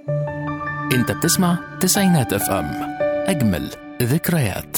انت بتسمع تسعينات اف ام اجمل ذكريات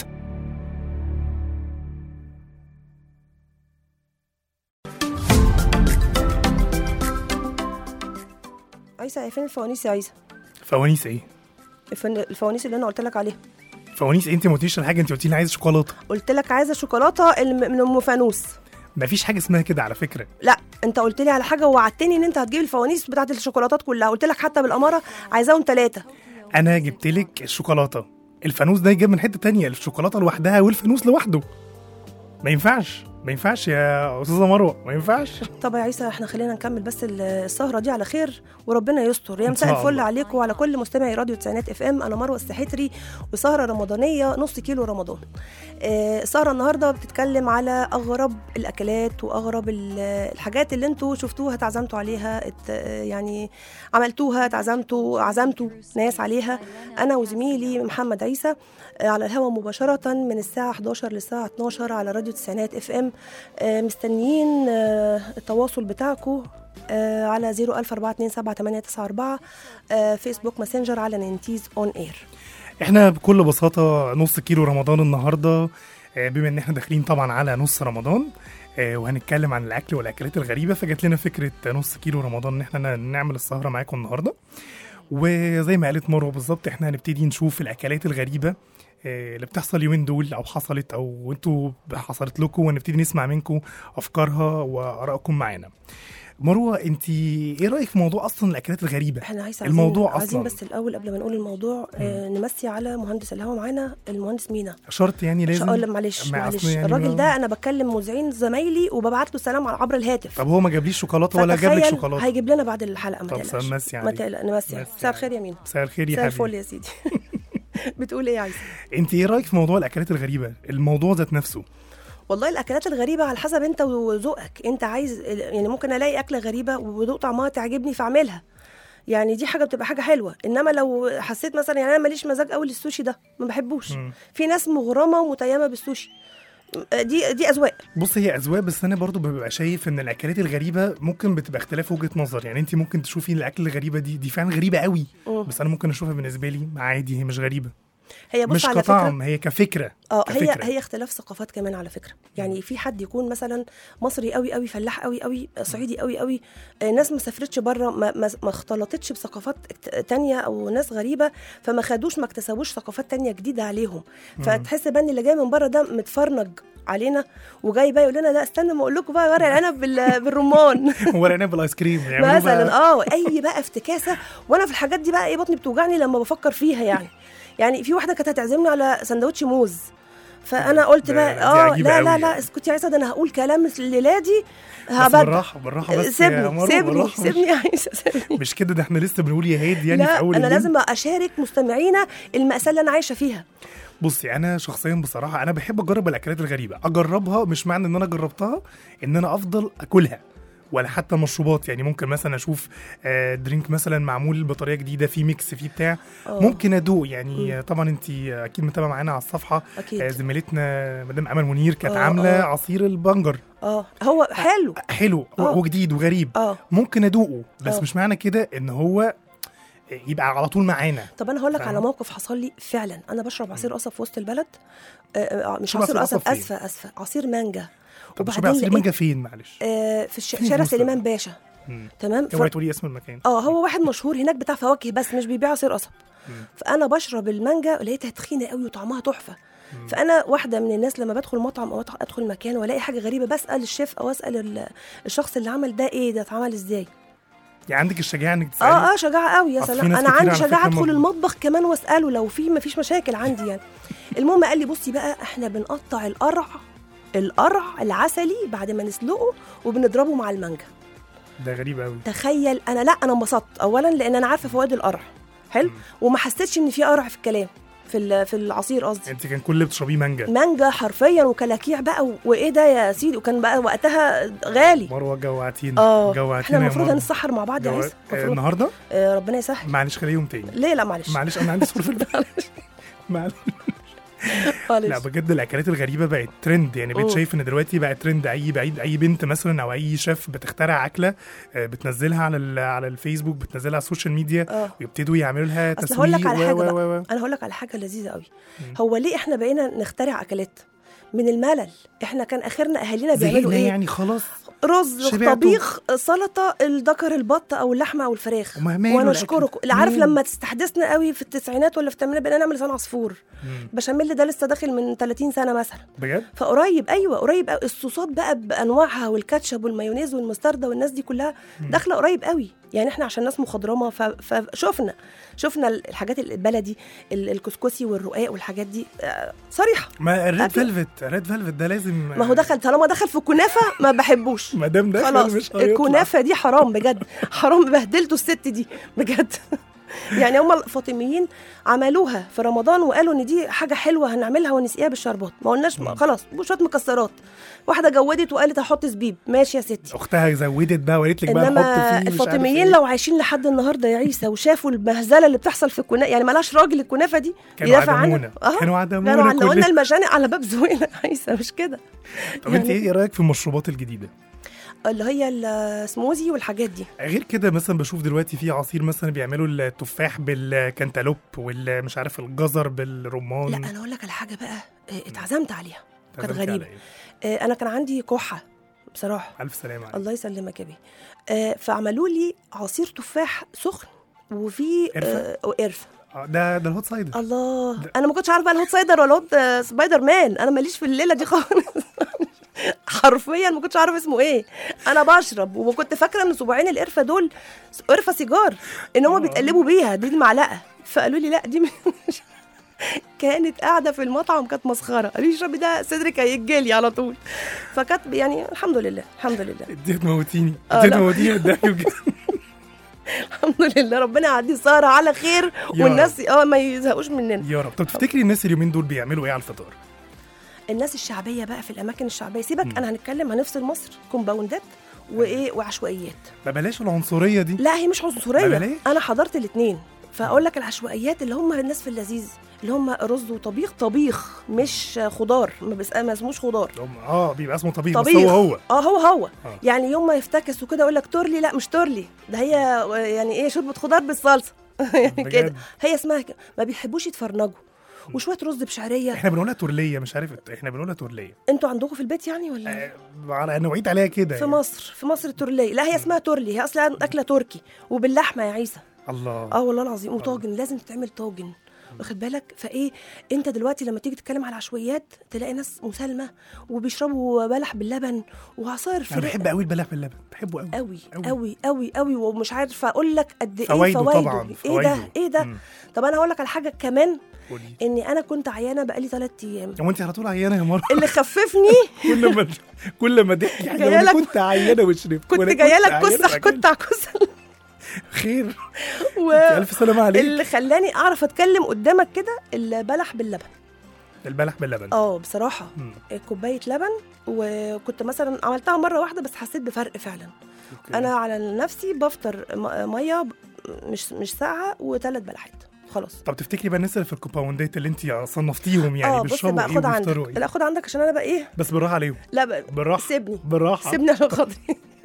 عايزه فين الفوانيس يا عايزه فوانيس ايه؟ الفن... الفوانيس اللي انا قلت لك عليها فوانيس إيه؟ انت ما قلتيش الحاجه انت قلتي لي عايز شوكولاته قلت لك عايزه شوكولاته الم- من ام فانوس مفيش حاجه اسمها كده على فكره لا انت قلت لي على حاجه ووعدتني ان انت هتجيب الفوانيس بتاعت الشوكولاتات كلها قلت لك حتى بالاماره عايزاهم ثلاثه انا جبت لك الشوكولاته الفانوس ده يجيب من حته تانية الشوكولاته لوحدها والفانوس لوحده ما ينفعش ما ينفعش يا استاذه مروه ما ينفعش طب يا عيسى احنا خلينا نكمل بس ال- السهره دي على خير وربنا يستر يا إن مساء شاء الفل الله. عليكم وعلى كل مستمعي راديو تسعينات اف ام انا مروه السحتري وسهره رمضانيه نص كيلو رمضان آه، السهره النهارده بتتكلم على اغرب الاكلات واغرب ال- الحاجات اللي انتوا شفتوها اتعزمتوا عليها ات آه، يعني عملتوها اتعزمتوا عزمتوا ناس عليها انا وزميلي محمد عيسى آه، على الهواء مباشره من الساعه 11 للساعه 12 على راديو تسعينات اف ام مستنيين آه، التواصل بتاعكم آه، على 004278894 آه، فيسبوك ماسنجر على ننتيز اون اير احنا بكل بساطه نص كيلو رمضان النهارده آه، بما ان احنا داخلين طبعا على نص رمضان آه، وهنتكلم عن الاكل والاكلات الغريبه فجت لنا فكره نص كيلو رمضان ان احنا نعمل السهره معاكم النهارده وزي ما قالت مروه بالظبط احنا هنبتدي نشوف الاكلات الغريبه آه، اللي بتحصل اليومين دول او حصلت او انتوا حصلت لكم ونبتدي نسمع منكم افكارها وارائكم معانا مروه انت ايه رايك في موضوع اصلا الاكلات الغريبه احنا عايزين الموضوع عايزين اصلا بس الاول قبل ما نقول الموضوع آه، نمسي على مهندس الهوا معانا المهندس مينا شرط يعني مش لازم هقول معلش مع معلش أصله يعني الراجل ما- ده انا بكلم مذيعين زمايلي وببعت له سلام عبر الهاتف طب هو ما جابليش شوكولاته ولا جاب لك فتخيل شوكولاته هيجيب لنا بعد الحلقه ما طب تقلقش نمسي ما عليك. تقلق نمسي نمسي مساء عليك. الخير يا مينا مساء الخير مساء يا الفل حبيبي يا سيدي بتقول ايه يا عايزه انت ايه رايك في موضوع الاكلات الغريبه الموضوع ذات نفسه والله الاكلات الغريبه على حسب انت وذوقك انت عايز يعني ممكن الاقي اكله غريبه وذوق طعمها تعجبني فاعملها يعني دي حاجه بتبقى حاجه حلوه انما لو حسيت مثلا يعني انا ماليش مزاج قوي للسوشي ده ما بحبوش مم. في ناس مغرمه ومتيمه بالسوشي دي دي اذواق بص هي اذواق بس انا برضو ببقى شايف ان الاكلات الغريبه ممكن بتبقى اختلاف وجهه نظر يعني انت ممكن تشوفي الاكل الغريبه دي دي فعلا غريبه قوي مم. بس انا ممكن اشوفها بالنسبه لي عادي هي مش غريبه هي بص مش على كطعم فكره هي كفكره اه هي كفكرة. هي اختلاف ثقافات كمان على فكره يعني في حد يكون مثلا مصري قوي قوي فلاح قوي قوي صعيدي قوي قوي آه، ناس ما سافرتش بره ما, ما, ما اختلطتش بثقافات ت- تانية او ناس غريبه فما خدوش ما اكتسبوش ثقافات تانية جديده عليهم فتحس بقى ان اللي جاي من بره ده متفرنج علينا وجاي بقى يقول لنا لا استنى ما اقول لكم بقى ورق العنب بال- بالرمان ورق عنب بالايس كريم يعملوا مثلا بقى- اه اي بقى افتكاسه وانا في الحاجات دي بقى ايه بطني بتوجعني لما بفكر فيها يعني يعني في واحده كانت هتعزمني على سندوتش موز فانا قلت ده- بقى دي اه عجيبة لا لا أوي لا يعني. اسكتي يا عيسى ده انا هقول كلام الليله دي بس هبدع بالراحه بالراحه بس يا سيبني مروة، سيبني بالراحة. سيبني يا عيسى سيبني مش كده ده احنا لسه بنقول يا هادي يعني في لا اول انا الليل. لازم اشارك مستمعينا المأساة اللي انا عايشه فيها بصي انا شخصيا بصراحه انا بحب اجرب الاكلات الغريبه اجربها مش معنى ان انا جربتها ان انا افضل اكلها ولا حتى مشروبات يعني ممكن مثلا اشوف آه، درينك مثلا معمول بطريقه جديده في ميكس في بتاع آه. ممكن ادوق يعني آه، طبعا انت اكيد متابعه معانا على الصفحه أكيد. آه، زميلتنا مدام امل منير كانت آه، عامله آه. عصير البنجر اه هو حلو حلو و- آه. وجديد وغريب اه ممكن ادوقه بس آه. مش معنى كده ان هو يبقى على طول معانا طب انا هقول لك على فاهمة؟ موقف حصل لي فعلا انا بشرب عصير قصب في وسط البلد آه، آه، مش شرب عصير عصير قصب قصب فين؟ اسفه اسفه عصير مانجا طب شوفي وبعدين عصير لقيت- مانجا فين معلش آه، في الش- في شارع بوستر. سليمان باشا مم. تمام اوعي ف... تقولي اسم المكان اه هو واحد مشهور هناك بتاع فواكه بس مش بيبيع عصير قصب فانا بشرب المانجا لقيتها تخينه قوي وطعمها تحفه فانا واحده من الناس لما بدخل مطعم او أدخل- ادخل مكان والاقي حاجه غريبه بسال الشيف او اسال ال- الشخص اللي عمل ده ايه ده اتعمل ازاي يعني عندك الشجاعه انك تسالي اه اه شجاعه قوي يا أصل في سلام ناس انا كتير عندي على فكرة شجاعه ادخل ما- المطبخ كمان واساله لو في ما فيش مشاكل عندي يعني المهم قال لي بصي بقى احنا بنقطع القرع القرع العسلي بعد ما نسلقه وبنضربه مع المانجا ده غريب قوي تخيل انا لا انا انبسطت اولا لان انا عارفه فوائد القرع حلو وما حسيتش ان في قرع في الكلام في ال- في العصير قصدي انت كان كل اللي بتشربيه مانجا مانجا حرفيا وكلاكيع بقى و- وايه ده يا سيدي وكان بقى وقتها غالي مروه جوعتينا اه احنا جوعتينا يا المفروض مروة. هنسحر مع بعض يا جوع- عيسى آه، المفروض النهارده آه ربنا يسهل معلش خليه يوم تاني ليه لا معلش معلش انا عندي سؤال في البيت معلش معلش. لا بجد الاكلات الغريبه بقت ترند يعني بقيت مم. شايف ان دلوقتي بقى ترند اي بعيد اي بنت مثلا او اي شيف بتخترع اكله آه، بتنزلها على ال- على الفيسبوك بتنزلها على السوشيال ميديا اه ويبتدوا يعملوا لها أصل تسويق هقول لك على و- حاجة و- بقى. و- و. انا هقول لك على حاجه لذيذه قوي مم. هو ليه احنا بقينا نخترع اكلات من الملل احنا كان اخرنا اهالينا بيعملوا زهقنا ايه يعني خلاص رز شبعتوا. طبيخ سلطه الذكر البط او اللحمه او الفراخ وما ماله وانا الأكل؟ اشكرك اللي عارف ماله؟ لما تستحدثنا قوي في التسعينات ولا في الثمانينات بقينا نعمل لسان عصفور مم. بشاميل ده لسه داخل من 30 سنه مثلا بجد فقريب ايوه قريب قوي الصوصات بقى بانواعها والكاتشب والمايونيز والمستردة والناس دي كلها داخله قريب قوي يعني احنا عشان ناس مخضرمه ف- فشفنا شفنا الحاجات البلدي ال- الكسكسي والرقاق والحاجات دي آه، صريحه ما الريد أكل. فيلفت الريد فيلفت ده لازم ما هو دخل طالما دخل في الكنافه ما بحبوش ما دام دخل خلاص مش هيطلع الكنافه دي حرام بجد حرام بهدلته الست دي بجد يعني هم الفاطميين عملوها في رمضان وقالوا ان دي حاجه حلوه هنعملها ونسقيها بالشربات ما قلناش مم. خلاص شويه مكسرات واحده جودت وقالت هحط زبيب ماشي يا ستي اختها زودت بقى وقالت لك بقى نحط انما فيه مش عارف الفاطميين إيه. لو عايشين لحد النهارده يا عيسى وشافوا المهزله اللي بتحصل في الكنافه يعني ملاش راجل الكنافه دي كانوا يدافع عدمونا عنها أهو. كانوا عدمونا كانوا علقوا لنا كلنا. المجانق على باب زويلة يا عيسى مش كده طب انت يعني- ايه رايك في المشروبات الجديده اللي هي السموزي والحاجات دي غير كده مثلا بشوف دلوقتي في عصير مثلا بيعملوا التفاح بالكنتالوب والمش عارف الجزر بالرمان لا انا اقول لك على حاجه بقى آه، اتعزمت عليها كانت تعزمتي على غريبه إيه؟ آه، انا كان عندي كحه بصراحه الف سلامه عليك الله يسلمك يا بيه آه، فعملوا لي عصير تفاح سخن وفي قرفة؟ آه، وقرفه آه، ده ده الهوت سايدر الله انا ما كنتش عارفه الهوت سايدر ولا هوت آه، سبايدر مان انا ماليش في الليله دي خالص حرفيا ما كنتش عارفه اسمه ايه انا بشرب وكنت فاكره ان صباعين القرفه دول قرفه سيجار ان هم بيتقلبوا بيها دي المعلقه فقالوا لي لا دي مش كانت قاعده في المطعم كانت مسخره قالوا لي اشربي ده صدرك هيتجلي على طول فكانت يعني الحمد لله الحمد لله دي هتموتيني آه، دي لا. هتموتيني بالضحك بجد. الحمد لله ربنا يعدي ساره على خير يا والناس اه ما يزهقوش مننا يا رب طب تفتكري الناس اليومين دول بيعملوا ايه على الفطار؟ الناس الشعبيه بقى في الاماكن الشعبيه سيبك انا هنتكلم هنفصل مصر كومباوندات وايه وعشوائيات ما بلاش العنصريه دي لا هي مش ما عنصريه بلاش. انا حضرت الاثنين فاقول لك العشوائيات اللي هم الناس في اللذيذ اللي هم رز وطبيخ طبيخ مش خضار ما, بس ما اسموش خضار هم- اه بيبقى اسمه طبيخ, بس طبيخ هو هو اه هو هو آه. يعني يوم ما يفتكسوا كده يقول لك تورلي لا مش تورلي ده هي يعني ايه شوربه خضار بالصلصه يعني بجد؟ كده هي اسمها كده ما بيحبوش يتفرنجوا وشويه رز بشعريه احنا بنقولها تورليه مش عارف احنا بنقولها تورليه انتوا عندكم في البيت يعني ولا آه، على نوعيه عليها كده في يعني. مصر في مصر التورليه لا هي اسمها تورلي هي اصلا اكله تركي وباللحمه يا عيسى الله اه والله العظيم وطاجن لازم تتعمل طاجن واخد بالك فايه انت دلوقتي لما تيجي تتكلم على عشوائيات تلاقي ناس مسالمه وبيشربوا بلح باللبن وعصاير انا فراخ بحب قوي البلح باللبن بحبه قوي قوي أوي. قوي قوي قوي ومش عارفه اقول لك قد ايه فوايده فوايده طبعا ايه ده فوايده. ايه ده مم. طب انا هقول لك على حاجه كمان قولي اني انا كنت عيانه بقالي ثلاث ايام هو انت على طول عيانه يا مره اللي خففني كل ما كل ما ضحكي يعني جاية وانا لك- كنت عيانه وشربت كنت وأنا جايه لك عيانة كسح وأكلت. كنت على كسل خير و... الف سلامه عليك اللي خلاني اعرف اتكلم قدامك كده البلح باللبن البلح باللبن اه بصراحه مم. كوبايه لبن وكنت مثلا عملتها مره واحده بس حسيت بفرق فعلا أوكي. انا على نفسي بفطر م- ميه ب- مش مش ساعه وثلاث بلحات خلاص طب تفتكري بقى الناس اللي في الكومباوندات اللي انت صنفتيهم يعني اه بص بيشربوا بقى ايه خد عندك وبيفطروا ايه لا خد عندك عشان انا بقى ايه بس بالراحه عليهم لا بقى بالراحه سيبني بالراحه سيبني عشان خاطري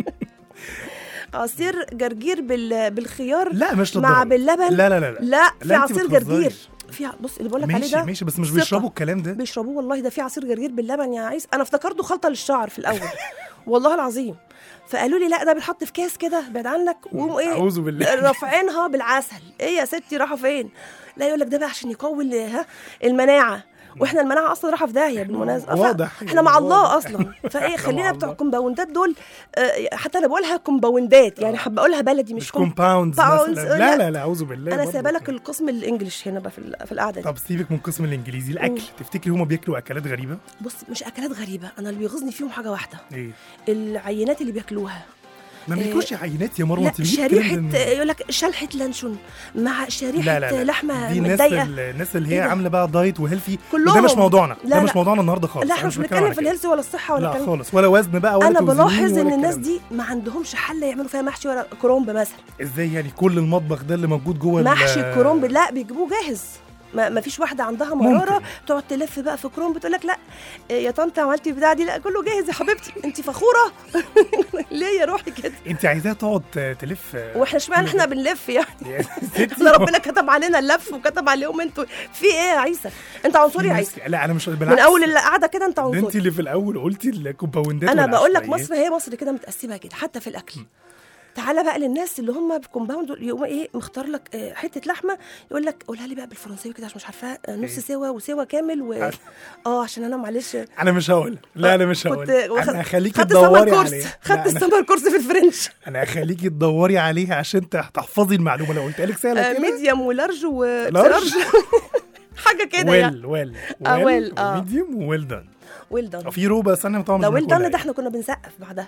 عصير جرجير بال... بالخيار لا مش مع للدرجة. باللبن لا لا لا لا لا في لا، انت عصير بتهزري. جرجير في ع- بص اللي بقول لك عليه ماشي ده ماشي بس مش ثقة. بيشربوا الكلام ده بيشربوه والله ده في عصير جرجير باللبن يا عيس انا افتكرته خلطه للشعر في الاول والله العظيم فقالوا لي لا ده بيتحط في كاس كده بعد عنك وقوموا ايه اعوذ بالله رافعينها بالعسل ايه يا ستي راحوا فين لا يقول لك ده بقى عشان يقوي ال- ها المناعه واحنا المناعه اصلا رايحه في داهيه بالمناسبه ف- واضح احنا مع يعني الله واضح. اصلا فايه احنا خلينا مع بتوع الله. الكومباوندات دول آه، حتى انا بقولها كومباوندات يعني حابه اقولها بلدي مش, مش كوم كومباوندز compounds، مثلا لا لا لا اعوذ بالله انا برضه. سايبه لك القسم الانجليش هنا بقى في ال- في القعده دي طب سيبك من القسم الانجليزي الاكل تفتكري هما بياكلوا اكلات غريبه بص مش اكلات غريبه انا اللي بيغيظني فيهم حاجه واحده ايه العينات اللي بياكلوها ما إيه، بياكلوش عينات يا مروه لا انت ليه الكلام شريحه ده؟ يقول لك شلحه لانشون مع شريحه لا لا لا لحمه دي الناس متضايقه ال- الناس اللي هي إيه ده؟ عامله بقى دايت وهيلثي كلهم. ده مش موضوعنا لا، ده مش لا. موضوعنا النهارده خالص لا أنا احنا مش بتكلم بنتكلم على في كده. الهيلث ولا الصحه ولا لا الكلام خالص ولا وزن بقى ولا انا توزينين بلاحظ ولا ان الناس الكلام دي ما عندهمش حله يعملوا فيها محشي ولا كرومب مثلا ده. ازاي يعني كل المطبخ ده اللي موجود جوه ال- محشي الكرومب لا بيجيبوه جاهز ما, ما فيش واحده عندها مراره ممكن. تقعد تلف بقى في كروم بتقول لك لا إيه يا طنط عملتي البتاعه دي لا كله جاهز يا حبيبتي انت فخوره ليه يا روحي كده انت عايزاها تقعد تلف واحنا اشمعنى احنا بنلف يعني يا ستي احنا ربنا كتب علينا اللف وكتب عليهم انتوا في ايه يا عيسى انت عنصري يا عيسى لا انا مش بالعكس من اول القعده كده انت ده انت عنصري اللي في الاول قلتي الكومباوندات انا بقول لك والعشوائيات. مصر هي مصر كده متقسمه كده حتى في الاكل تعالى بقى للناس اللي هم في كومباوند يقوم ايه مختار لك آه، حته لحمه يقول لك قولها لي بقى بالفرنساوي كده عشان مش عارفاها آه، نص إيه؟ سوا وسوا كامل و اه عشان انا معلش انا مش هقول لا انا مش هقول واخد- انا هخليكي خدت سمر تدوري كورس عليها خدت لا، انا سمر كورس في الفرنش انا هخليكي تدوري عليها عشان تح- تحفظي المعلومه لو قلت لك سهله آه كده ميديوم ولارج و لارج؟ لارج. حاجه كده يعني ويل ويل آه، well، آه. ميديوم ويل دان ويل دان في روبا ثانيه طبعا مش لو ويل بناكلها دان ده يعني. احنا كنا بنسقف بعدها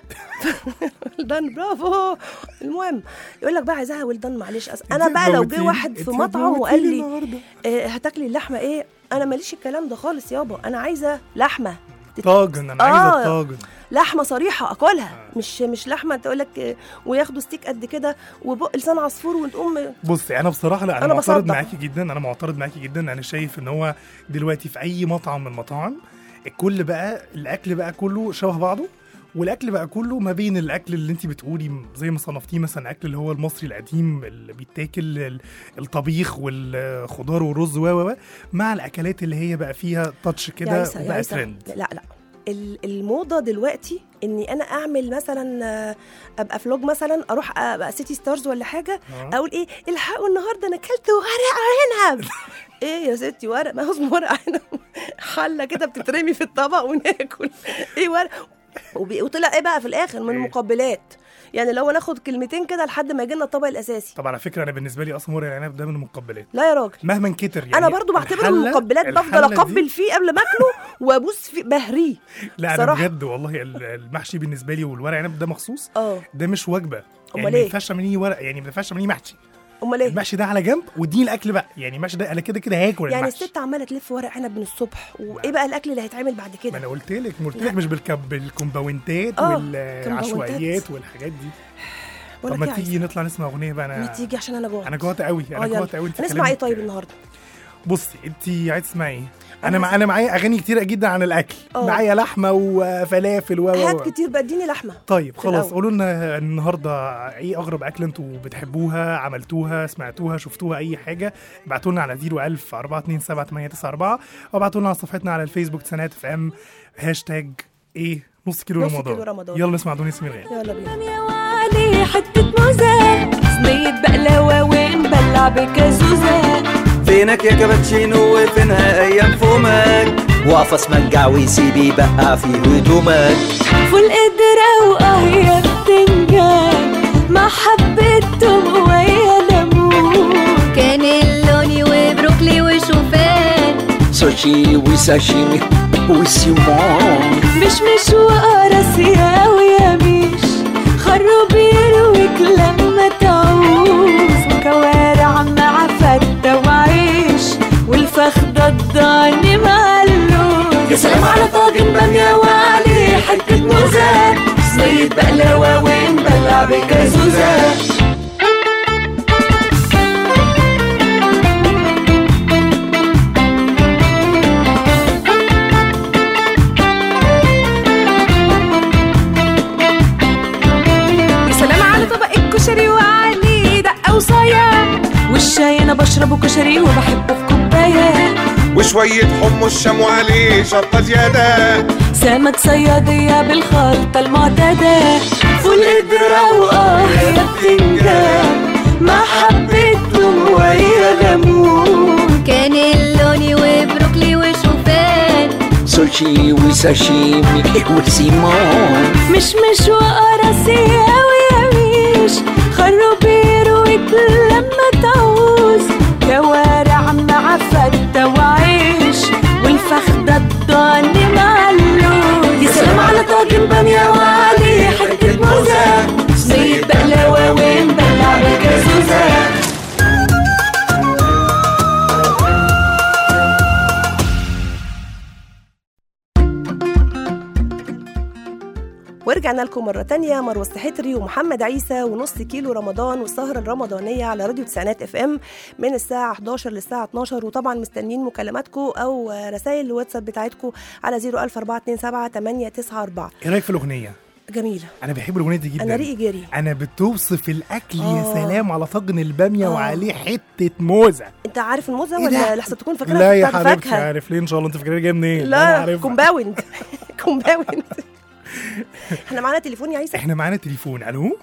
ويل دان برافو المهم يقول لك بقى عايزاها ويل دان معلش أس... انا انت بقى لو جه موتيني، واحد في انت مطعم وقال موتيني لي النهاردة. آه هتاكلي اللحمه ايه انا ماليش الكلام ده خالص يابا انا عايزه لحمه تت- طاجن انا آه. عايزه طاجن لحمه صريحه اكلها مش مش لحمه تقول لك وياخدوا ستيك قد كده وبق لسان عصفور وتقوم بصي انا بصراحه لا انا, أنا معترض بصدق. معاكي جدا انا معترض معاكي جدا انا شايف ان هو دلوقتي في اي مطعم من المطاعم الكل بقى الاكل بقى كله شبه بعضه والاكل بقى كله ما بين الاكل اللي انت بتقولي زي ما صنفتيه مثلا اكل اللي هو المصري القديم اللي بيتاكل ال- الطبيخ والخضار والرز و و و، مع الاكلات اللي هي بقى فيها تاتش يا كده عيسى يا وبقى عيسى ترند لا لا ال- الموضه دلوقتي اني انا اعمل مثلا آه، ابقى فلوج مثلا اروح ابقى سيتي ستارز ولا حاجه آه. اقول ايه الحقوا النهارده انا اكلت ورق عنب ايه يا ستي ورق ما هو اسمه ورق عنب حله كده بتترمي في الطبق وناكل ايه ورق وبي- وطلع ايه بقى في الاخر من إيه؟ المقبلات يعني لو ناخد كلمتين كده لحد ما يجي لنا الطبق الاساسي طب على فكره انا بالنسبه لي اصلا ورق العنب ده من المقبلات لا يا راجل مهما كتر يعني انا برضو بعتبره من الحلة- المقبلات بفضل الحلة دي- اقبل فيه قبل ما اكله وابوس فيه بهريه لا انا صراحة. بجد والله ال- المحشي بالنسبه لي والورق عنب ده مخصوص اه ده مش وجبه يعني أمال ما إيه؟ ينفعش تعمليه ورق يعني ما ينفعش تعمليه محشي امال ايه المحشي ده على جنب واديني الاكل بقى يعني المحشي ده انا كده كده هاكل يعني المحشي الست عماله تلف ورق عنب من الصبح وايه بقى الاكل اللي هيتعمل بعد ما كده انا قلت لك ما قلت لا. لك مش بالكب بالكومباونتات آه، والعشوائيات والحاجات دي بقول طب لك ما إيه تيجي نطلع نسمع اغنيه بقى ما انا تيجي عشان انا جوعت انا جوعت قوي اه انا يلا جوعت قوي انت هنسمع ايه كلامك- طيب النهارده بصي انت عايز تسمعي ايه أنا انا مع عايزة- انا معايا اغاني كتيره جدا عن الاكل اه. معايا لحمه وفلافل و و- و هات كتير بقى اديني لحمه طيب في خلاص الأول. قولوا لنا النهارده ايه اغرب اكله انتوا بتحبوها عملتوها سمعتوها شفتوها اي حاجه ابعتوا لنا على 01000 427 او ابعتوا لنا على صفحتنا على الفيسبوك سنات اف ام هاشتاج ايه نص كيلو نص رمضان كيلو رمضان. يلا نسمع دنيا سمير غانم يلا بينا يا وعلي حتة موزة صينية بقلاوة ونبلع بكازوزة فينك يا كابتشينو وفينها ايام فمك واقف اسمنجع ويسيبي بقع في هدومك فول قدرة واه يا بتنجان مع حبة توم ويا ليمون كانيلوني وبروكلي وشوفان سوشي وساشيمي وسيمون مش مش وقرص يا ويميش خروب يرويك لما تعوز وكوارع مع فتة وعيش والفخدة الضاني مع اللوز يا سلام على طاجن بامية وعليه حتة موزة صينية بقلاوة ونبلع بكازوزة يا سلام على طبق الكشري وعليه دقة وصايا والشاي انا بشربه كشري وبحبه في كوبايه وشوية حمص شام وعليه شطة زيادة سمك صيادية بالخلطة المعتادة فول قدرة وآه يا بتنجان مع حبة توم ويا ليمون كانيلوني وبروكلي وشوفان سوشي وساشيمي وسيمون مش مش وقرص يا ويميش خروب يرويك لما تعوز كوارع مع فتة وعيش والفخدة الضاني مع اللوز يا سلام على طاجن بامية وعليه حتة موزة صينية بقلاوة ونبلع بكازوزة ورجعنا ورجعنا لكم مرة تانية مروة السحتري ومحمد عيسى ونص كيلو رمضان والسهرة الرمضانية على راديو تسعينات اف ام من الساعة 11 للساعة 12 وطبعا مستنيين مكالماتكم أو رسائل الواتساب بتاعتكم على 01427 894 ايه رايك في الاغنيه جميلة انا بحب الاغنيه دي جدا أنا ريقي جري انا بتوصف الاكل يا آه. سلام على طاجن الباميه آه. وعليه حته موزه أنت عارف الموزة إيه ولا ده؟ لحسن تكون فاكرها لا يا بتاعت حبيبتي فاكهة عارف ليه ان شاء الله انت فاكرها جايه منين أنا لا عارفها. كومباوند كومباوند احنا معانا تليفون يا عيسى احنا معانا تليفون الو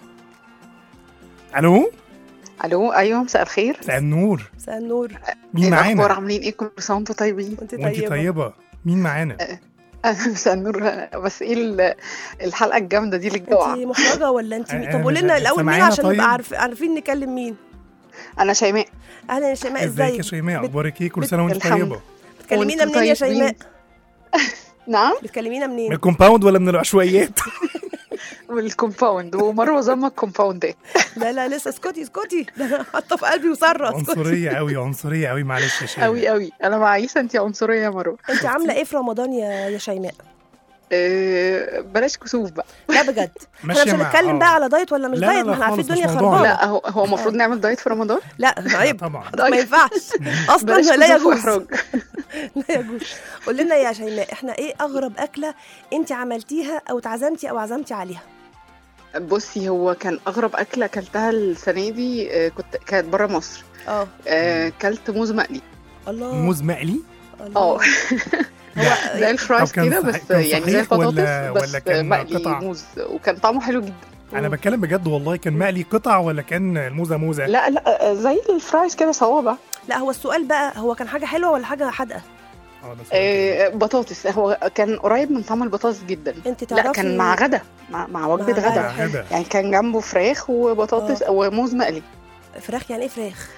الو الو ايوه مساء الخير مساء النور مساء النور مين إيه الاخبار معانا عاملين ايه كل سنه وانتم طيبين وانت وانت طيبة طيبه مين معانا مساء النور بس ايه ال- الحلقه الجامده دي اللي انت جوع محرجة ولا انت مين أنا- طب قولي لنا أنا- الأول مين سامعانا عشان طيب؟ نبقى عارف عارفين نكلم مين انا شيماء أهلا يا شيماء ازيك يا ازيك شيماء بت- اخبارك ايه كل بت- سنه وانت الحمد. طيبه بتكلمينا وانتم منين يا طيبين. شيماء نعم بتكلمينا من منين الكومباوند ولا من العشوائيات من الكومباوند ومروه زما الكومباوندات لا لا لسه اسكتي اسكتي ده انا حاطه في قلبي وسره اسكتي عنصريه قوي عنصريه قوي معلش يا شيماء قوي قوي انا مع عيسى انت عنصريه يا مروه انت عامله ايه في رمضان يا يا شيماء إيه بلاش كسوف بقى لا بجد احنا ماشية مش مع- هنتكلم آه. بقى على دايت ولا مش لا، لا، دايت لا ما احنا عارفين خالص، مش الدنيا موضوعنا. خربانه لا هو هو المفروض نعمل دايت في رمضان لا عيب طبعا ما ينفعش اصلا بلاش لا كسوف يجوز واحراج لا يجوز قول لنا يا شيماء احنا ايه اغرب اكله انت عملتيها او اتعزمتي او عزمتي عليها بصي هو كان اغرب اكله اكلتها السنه دي آه، كنت كانت بره مصر اه آه، كلت موز مقلي الله موز مقلي الله. اه هو زي الفرايز طب كان كده صحي- بس كان يعني زي صحيح ولا- البطاطس بس ولا كان مقلي قطع؟ موز وكان طعمه حلو جدا انا بتكلم بجد والله كان مقلي قطع ولا كان الموزه موزه لا لا زي الفرايز كده صوابع لا هو السؤال بقى هو كان حاجه حلوه ولا حاجه حادقه اه ده سؤال آه، بطاطس هو كان قريب من طعم البطاطس جدا انت تعرفي لا كان مع غدا مع, مع وجبه مع غدا ده غدا يعني كان جنبه فراخ وبطاطس وموز مقلي فراخ يعني ايه فراخ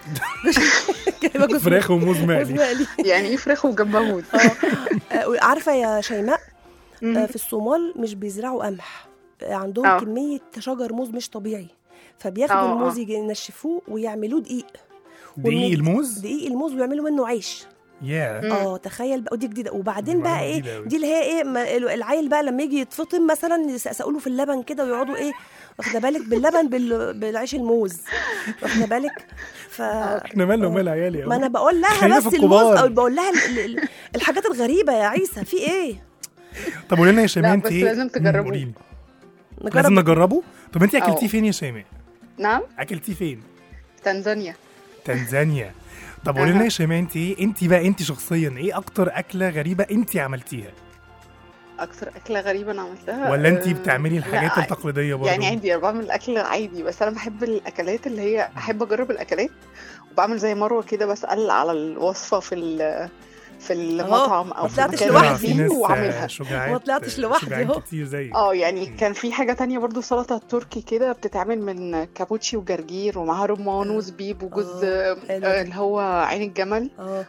جايبة جزء فراخ وموز موز مقلي مقلي يعني ايه فراخ وجنبها موز آه، عارفه يا شيماء آه، مم. في الصومال مش بيزرعوا قمح آه، عندهم آه. كميه شجر موز مش طبيعي فبياخدوا آه، الموز آه. يجي- ينشفوه ويعملوه دقيق دقيق والميت- الموز دقيق الموز ويعملوا منه عيش يا مم. اه تخيل بقى ودي جديده وبعدين بقى معلومة ايه جديدة أوي. دي اللي هي ايه ما- العيل بقى لما يجي يتفطم مثلا يسقسقوا له في اللبن كده ويقعدوا ايه واخده بالك باللبن بال... بالعيش الموز واخده بالك ف احنا مالنا ومال عيالي ما انا بقول لها خلينا بس في الموز الكبار. او بقول لها ال- ال- ال- الحاجات الغريبه يا عيسى في ايه طب قولي لنا يا شيماء لا، انت بس ايه لازم مم، تجربوه. قولي لي. نجرب لازم نجربه طب انت اكلتيه أه. فين يا شيماء نعم اكلتيه فين تنزانيا تنزانيا طب قولي أها. لنا يا شيماء انت ايه انت بقى انت شخصيا ايه اكتر اكله غريبه انت عملتيها اكتر اكله غريبه انا عملتها ولا انت آه، بتعملي الحاجات لا، التقليديه برضه يعني عادي انا بعمل اكل عادي بس انا بحب الاكلات اللي هي احب اجرب الاكلات وبعمل زي مروه كده بسال على الوصفه في ال- في المطعم او ما في طلعتش المكان لوحدي. في اللي ناس فيه واعملها شجاعات ما طلعتش لوحدي شجعان أهو. كتير زيك اه يعني كان في حاجه تانية برضو سلطه تركي كده بتتعمل من كابوتشي وجرجير ومعاها رمان وزبيب وجوز آه، حلو. آه، اللي هو عين الجمل اه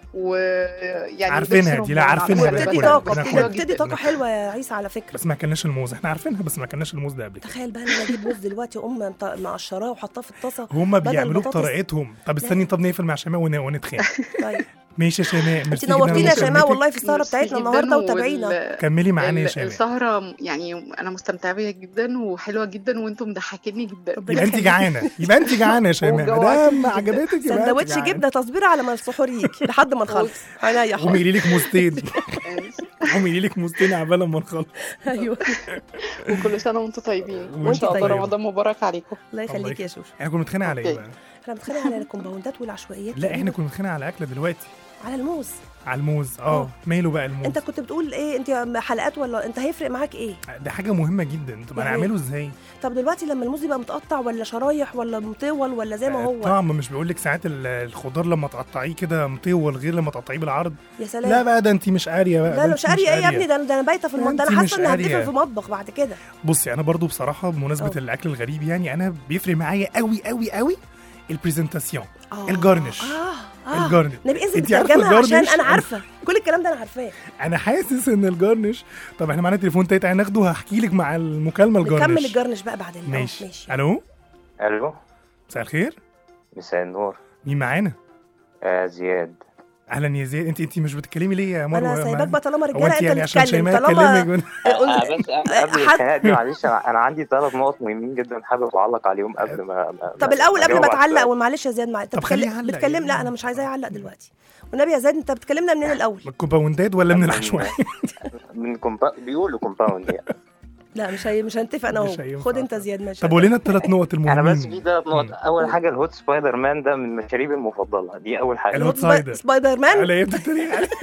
ويعني عارفينها دبس دي، لا رمان عارفينها على بقى. بتدي فكرة. طاقه بناكلها. بتدي بتدي طاقه حلوه يا عيسى على فكره بس ما اكلناش الموز احنا عارفينها بس ما اكلناش الموز ده قبل كده تخيل بقى ان انا اجيب موز دلوقتي اقوم مط- مقشراه وحطاه في الطاسه هما بدل بيعملوه بطاطس. بطريقتهم طب استني طب نقفل مع شيماء ون- ونتخانق طيب ماشي يا شيماء انت ميرسي جداً نورتينا يا على شيماء مكالمتك. والله في السهره ميرسي بتاعتنا جداً النهارده وال- وتابعينا كملي معانا يا ال- شيماء السهرة يعني أنا مستمتعة بيها جدا وحلوة جدا وأنتم مضحكيني جدا ربنا يبقى انت يخليك. جعانه يبقى انت جعانه يا شيماء ما وجوعتني. دام عجبتك يبقى انت سندوتش جعانة. جبنه تصبير على ما السحور يجي لحد ما نخلص عينيا قومي حاضر لي لك موزتين قومي لي لك موزتين عبال ما نخلص ايوه وكل سنة وأنتم طيبين وإن وأنت شاء الله طيبة. رمضان مبارك عليكم الله الله يخليك يا شوشو احنا كنا بنتخانق على ايه أوكي. بقى؟ احنا بنتخانق على الكومباوندات والعشوائيات لا احنا تقريباً. كنا بنتخانق على اكله دلوقتي على الموز على الموز اه آه. ماله بقى الموز انت كنت بتقول ايه انت حلقات ولا انت هيفرق معاك ايه ده حاجه مهمه جدا طب يعني هنعمله ازاي طب دلوقتي لما الموز يبقى متقطع ولا شرايح ولا مطول ولا زي ما هو طعم مش بيقول لك ساعات ال- الخضار لما تقطعيه كده مطول غير لما تقطعيه بالعرض يا سلام لا بقى ده انت مش قاريه بقى لا ده لا انت مش قاريه ايه يا ابني ده أنا- ده انا بايته في المطبخ ده انت انا مش حاسه اني قارية. هتقفل في مطبخ بعد كده بصي انا برضو بصراحه بمناسبه أه. الاكل الغريب يعني انا بيفرق معايا قوي قوي قوي البرزنتاسيون آه. الجارنش اه اه الجارنش نبقى انزل انت عارفة بالترجمه عشان الجارنش؟ انا عارفه كل الكلام ده انا عارفاه انا حاسس ان الجارنش طب احنا معانا تليفون تاني تعالى ناخده هحكي لك مع المكالمه الجارنش نكمل الجرنش بقى بعدين آه، ماشي ماشي الو الو مساء الخير مساء النور مين معانا آه زياد اهلا يا زياد انت انت مش بتتكلمي ليه يا مروه انا سايباك بقى طالما هو رجاله انت انت يعني اللي عشان تتكلم شيماء طالما تكلمك قلنا- آه، بس قبل حد- الخناقات دي معلش انا أنا عندي ثلاث نقط مهمين جدا حابب اعلق عليهم قبل ما ما- طب ما- الاول قبل أجاوب ما على تعلق السؤال. ومعلش يا زياد معلش انت طب خليه بتكلم يعلق بتكلم يعني. لا انا مش عايزاه يعلق دلوقتي والنبي يا زياد انت بتكلمنا منين الاول من الكومباوندات ولا من العشوائي من كومبا... بيقولوا كومباوند يعني لا مش هي مش هنتفق انا مش اهو هينفع. خد انت زياد ماشي طب قول لنا الثلاث نقط المهمين انا بس في ثلاث مم. نقط اول حاجه الهوت سبايدر مان ده من مشاريبي المفضله دي اول حاجه الهوت سباي- سايدر. سبايدر مان على ايه بتتريق عليه؟